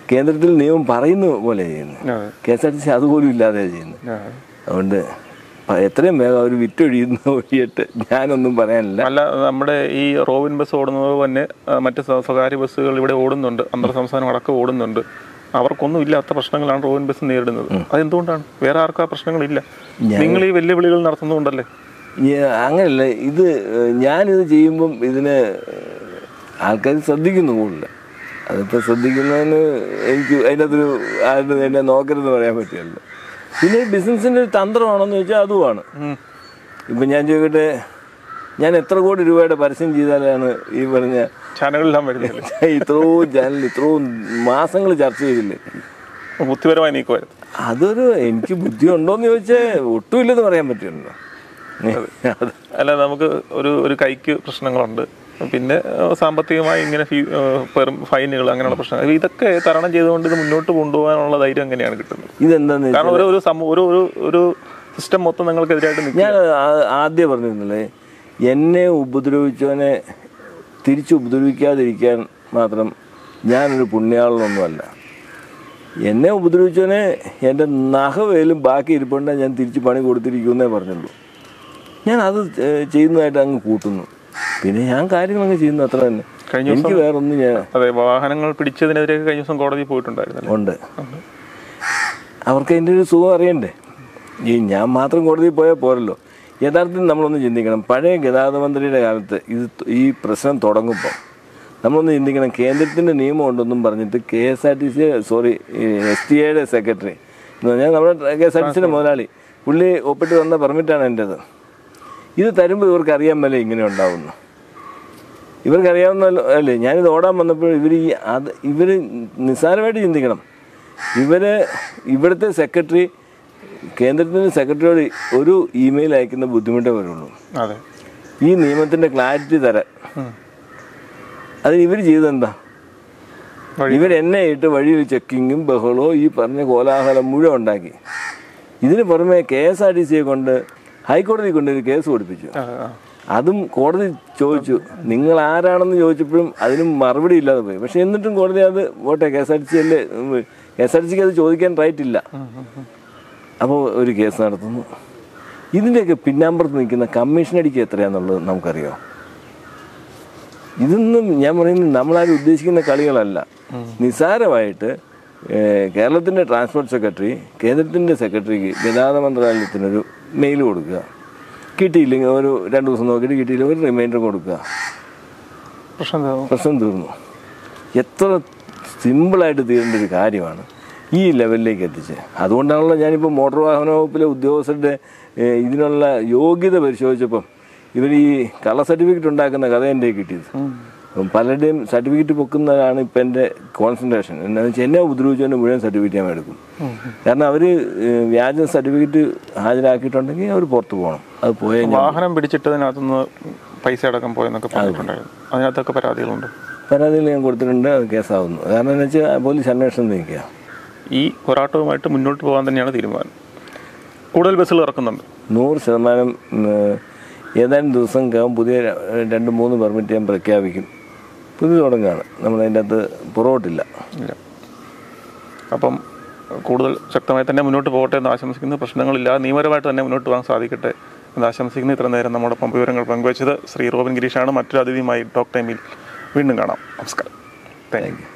കേന്ദ്രത്തിൽ നിയമം പറയുന്ന പോലെ ചെയ്യുന്നത് അതെ K S R T C അതുപോലും ഇല്ലാതെ ചെയ്യുന്നത് അതെ. അതുകൊണ്ട് പ- എത്രയും വേഗം അവർ വിറ്റൊഴിയുന്ന ഒഴിയിട്ട് ഞാനൊന്നും പറയാനില്ല അല്ല നമ്മുടെ ഈ റോബിൻ ബസ് ഓടുന്നത് തന്നെ ആ, മറ്റ് സ്വ- സ്വകാര്യ ബസ്സുകൾ ഇവിടെ ഓടുന്നുണ്ട് അന്തർ സംസ്ഥാനം അടക്കം ഓടുന്നുണ്ട് അവർക്കൊന്നും ഇല്ലാത്ത പ്രശ്നങ്ങളാണ് റോബിൻ ബസ് നേരിടുന്നത് അതെന്തുകൊണ്ടാണ് വേറെ ആർക്കും ആ പ്രശ്നങ്ങളില്ല നിങ്ങൾ ഈ വെല്ലുവിളികൾ നടത്തുന്നതുകൊണ്ടല്ലേ ഈ അങ്ങനെയല്ല ഇത് ഏഹ്, ഞാനിത് ചെയ്യുമ്പം ഇതിന് ആൾക്കാർ ശ്രദ്ധിക്കുന്നു കൂടുതൽ അതിപ്പോൾ ശ്രദ്ധിക്കുന്നതിന് എനിക്ക് അതിനകത്തൊരു ആരും എന്നെ നോക്കരുതെന്ന് പറയാൻ പറ്റില്ല പിന്നെ ബിസിനസ്സിൻ്റെ ഒരു തന്ത്രമാണെന്ന് ചോദിച്ചാൽ അതുമാണ് ഇപ്പം ഞാൻ ചോദിക്കട്ടെ ഞാൻ എത്ര കോടി രൂപയുടെ പരസ്യം ചെയ്താലാണ് ഈ പറഞ്ഞ ചാനലുകളെല്ലാം വരുന്നില്ല ഇത്രയും ചാനൽ ഇത്രയും മാസങ്ങൾ ചർച്ച ചെയ്തില്ലേ ബുദ്ധിപരമായി നീക്കുമായിരുന്നു അതൊരു എനിക്ക് ബുദ്ധി ഉണ്ടോയെന്ന് ചോദിച്ചാൽ ഒട്ടുമില്ലെന്ന് പറയാൻ പറ്റില്ലല്ലോ അത് അല്ല നമുക്ക് ഒരു ഒരു കൈക്ക് പ്രശ്നങ്ങളുണ്ട് പിന്നെ ഏഹ്, സാമ്പത്തികമായി ഇങ്ങനെ ഫീ പെർ- ഫൈനുകൾ അങ്ങനെയുള്ള പ്രശ്നങ്ങൾ ഇതൊക്കെ തരണം ചെയ്തുകൊണ്ട് ഇത് മുന്നോട്ട് കൊണ്ടുപോകാനുള്ള ധൈര്യം എങ്ങനെയാണ് കിട്ടുന്നത് ഇതെന്താന്ന് വെച്ചാൽ കാരണം ഒരു ഒരു സമൂ- ഒരു ഒരു ഒരു സിസ്റ്റം മൊത്തം നിങ്ങൾക്കെതിരായിട്ട് നിൽക്കും ഞാൻ ആ- ആദ്യം പറഞ്ഞിരുന്നില്ലേ എന്നെ ഉപദ്രവിച്ചവനെ തിരിച്ച് ഉപദ്രവിക്കാതിരിക്കാൻ മാത്രം ഞാനൊരു പുണ്യാളനൊന്നുമല്ല എന്നെ ഉപദ്രവിച്ചവനെ എൻ്റെ നഖവേലും ബാക്കി ഇരിപ്പുണ്ടെ ഞാൻ തിരിച്ച് പണി കൊടുത്തിരിക്കുമെന്നേ പറഞ്ഞുള്ളൂ ഞാൻ അത് ഏഹ്, ചെയ്യുന്നതായിട്ട് അങ്ങ് കൂട്ടുന്നു പിന്നെ ഞാൻ കാര്യങ്ങൾ അങ്ങ് ചെയ്യുന്നു അത്ര തന്നെ കഴിഞ്ഞ എനിക്ക് വേറൊന്നും ഞാൻ അതെ വാഹനങ്ങൾ പിടിച്ചതിനെതിരെ കഴിഞ്ഞ ദിവസം കോടതി പോയിട്ടുണ്ടായിരുന്നല്ലോ ഉണ്ട് അവർക്ക് അതിൻ്റെ ഒരു സുഖം അറിയണ്ടേ ഈ ഞാൻ മാത്രം കോടതിയിൽ പോയാൽ പോരല്ലോ യഥാർത്ഥത്തിൽ നമ്മളൊന്ന് ചിന്തിക്കണം പഴയ ഗതാഗത മന്ത്രിയുടെ കാലത്ത് ഇത് ത- ഈ പ്രശ്നം തുടങ്ങുമ്പോൾ നമ്മളൊന്ന് ചിന്തിക്കണം കേന്ദ്രത്തിൻ്റെ നിയമം ഉണ്ടെന്നും പറഞ്ഞിട്ട് K S R T C sorry S T എയുടെ സെക്രട്ടറി എന്ന് പറഞ്ഞാൽ നമ്മുടെ കെ എസ് ആർ ടി സിയുടെ മുതലാളി പുള്ളി ഒപ്പിട്ട് തന്ന പെർമിറ്റാണ് എൻ്റേത് ഇത് തരുമ്പോൾ ഇവർക്ക് അറിയാൻ മേലെ ഇങ്ങനെ ഉണ്ടാവുന്നു ഇവർക്കറിയാവുന്ന അല്ലേ ഞാനിത് ഓടാൻ വന്നപ്പോൾ ഇവർ ഈ അത് ഇവർ നിസ്സാരമായിട്ട് ചിന്തിക്കണം ഇവർ ഇവിടുത്തെ സെക്രട്ടറി കേന്ദ്രത്തിൻ്റെ സെക്രട്ടറിയോട് ഒരു ഇമെയിൽ അയക്കുന്ന ബുദ്ധിമുട്ടേ വരുള്ളൂ അതെ ഈ നിയമത്തിൻ്റെ ക്ലാരിറ്റി തരാൻ ഉം. അതിന് ഇവർ ചെയ്തെന്താ വഴി- ഇവരെന്നെ ഇട്ട് വഴിയിൽ ചെക്കിങ്ങും ബഹളവും ഈ പറഞ്ഞ കോലാഹലം മുഴുവൻ ഉണ്ടാക്കി ഇതിന് പുറമെ കെ എസ് ആർ ടി സിയെ കൊണ്ട് ഹൈക്കോടതി കൊണ്ട് ഒരു കേസ് കൊടുപ്പിച്ചു ആ, ആ. അതും കോടതി ചോദിച്ചു നിങ്ങൾ ആരാണെന്ന് ചോദിച്ചപ്പോഴും അതിനും മറുപടി ഇല്ലാതെ പോയി പക്ഷെ എന്നിട്ടും കോടതി അത് പോട്ടെ K S R T C അല്ലേ കെ എസ് ആർ ടി സിക്ക് അത് ചോദിക്കാൻ റൈറ്റ് ഇല്ല അപ്പോൾ ഒരു കേസ് നടത്തുന്നു ഇതിൻ്റെയൊക്കെ പിന്നാമ്പുറത്ത് നിൽക്കുന്ന കമ്മീഷൻ അടിക്ക് എത്രയാണെന്നുള്ളത് നമുക്കറിയാം ഇതൊന്നും ഞാൻ പറയുന്നത് നമ്മളാരും ഉദ്ദേശിക്കുന്ന കളികളല്ല നിസ്സാരമായിട്ട് ഏഹ്, കേരളത്തിൻ്റെ ട്രാൻസ്പോർട്ട് സെക്രട്ടറി കേന്ദ്രത്തിൻ്റെ സെക്രട്ടറിക്ക് ഗതാഗത മന്ത്രാലയത്തിനൊരു മെയിൽ കൊടുക്കുക കിട്ടിയില്ലെങ്കിൽ ഒരു രണ്ട് ദിവസം നോക്കിയിട്ട് കിട്ടിയില്ലെങ്കിൽ ഒരു റിമൈൻഡർ കൊടുക്കുക പ്രശ്നം എന്താ? പ്രശ്നം തീർന്നു എത്ര സിമ്പിളായിട്ട് തീരേണ്ട ഒരു കാര്യമാണ് ഈ ലെവലിലേക്ക് എത്തിച്ച് അതുകൊണ്ടാണല്ലോ ഞാനിപ്പോൾ മോട്ടോർ വാഹന വകുപ്പിലെ ഉദ്യോഗസ്ഥരുടെ ഏഹ്, ഇതിനുള്ള യോഗ്യത പരിശോധിച്ചപ്പം ഇവർ ഈ കള്ള സർട്ടിഫിക്കറ്റ് ഉണ്ടാക്കുന്ന കഥ എൻ്റെ കിട്ടിയത് അപ്പം പലരുടെയും സർട്ടിഫിക്കറ്റ് പൊക്കുന്നതാണ് ഇപ്പം എൻ്റെ കോൺസെൻട്രേഷൻ എന്താണെന്ന് വെച്ചാൽ എന്നെ ഉപദ്രവിച്ചതിൻ്റെ മുഴുവൻ സർട്ടിഫിക്കറ്റ് ഞാൻ എടുക്കും കാരണം അവർ വ്യാജ സർട്ടിഫിക്കറ്റ് ഹാജരാക്കിയിട്ടുണ്ടെങ്കിൽ അവർ പുറത്ത് പോകണം അത് പോയേ ഞാൻ വാഹനം പിടിച്ചിട്ടതിനകത്തുനിന്ന് പൈസ അടക്കം പോയെന്നൊക്കെ പറഞ്ഞിട്ടുണ്ടായിരുന്നു അതിനകത്തൊക്കെ പരാതികളുണ്ട് പരാതിയിൽ ഞാൻ കൊടുത്തിട്ടുണ്ട് അത് കേസാവുന്നു കാരണം എന്ന് വെച്ചാൽ പോലീസ് അന്വേഷണം നിൽക്കുക ഈ പോരാട്ടവുമായിട്ട് മുന്നോട്ട് പോകാൻ തന്നെയാണ് തീരുമാനം കൂടുതൽ ബസ്സുകൾ ഇറക്കുന്നുണ്ട് നൂറ് ശതമാനം ഉം, ഏതാനും ദിവസങ്ങൾക്കകം പുതിയ ര- രണ്ട് മൂന്ന് പെർമിറ്റ് ഞാൻ പ്രഖ്യാപിക്കും പുതിയ തുടങ്ങുകയാണ് നമ്മളതിൻ്റെ അകത്ത് പുറകോട്ടില്ല ഇല്ല അപ്പം കൂടുതൽ ശക്തമായി തന്നെ മുന്നോട്ട് പോകട്ടെ എന്ന് ആശംസിക്കുന്നു പ്രശ്നങ്ങളില്ലാതെ നിയമപരമായിട്ട് തന്നെ മുന്നോട്ട് പോകാൻ സാധിക്കട്ടെ എന്ന് ആശംസിക്കുന്നു ഇത്ര നേരം നമ്മോടൊപ്പം വിവരങ്ങൾ പങ്കുവച്ചത് ശ്രീ റോബിൻ ഗിരീഷാണ് മറ്റൊരു അതിഥിയുമായി ടോക്ക് ടൈമിൽ വീണ്ടും കാണാം നമസ്കാരം താങ്ക് യു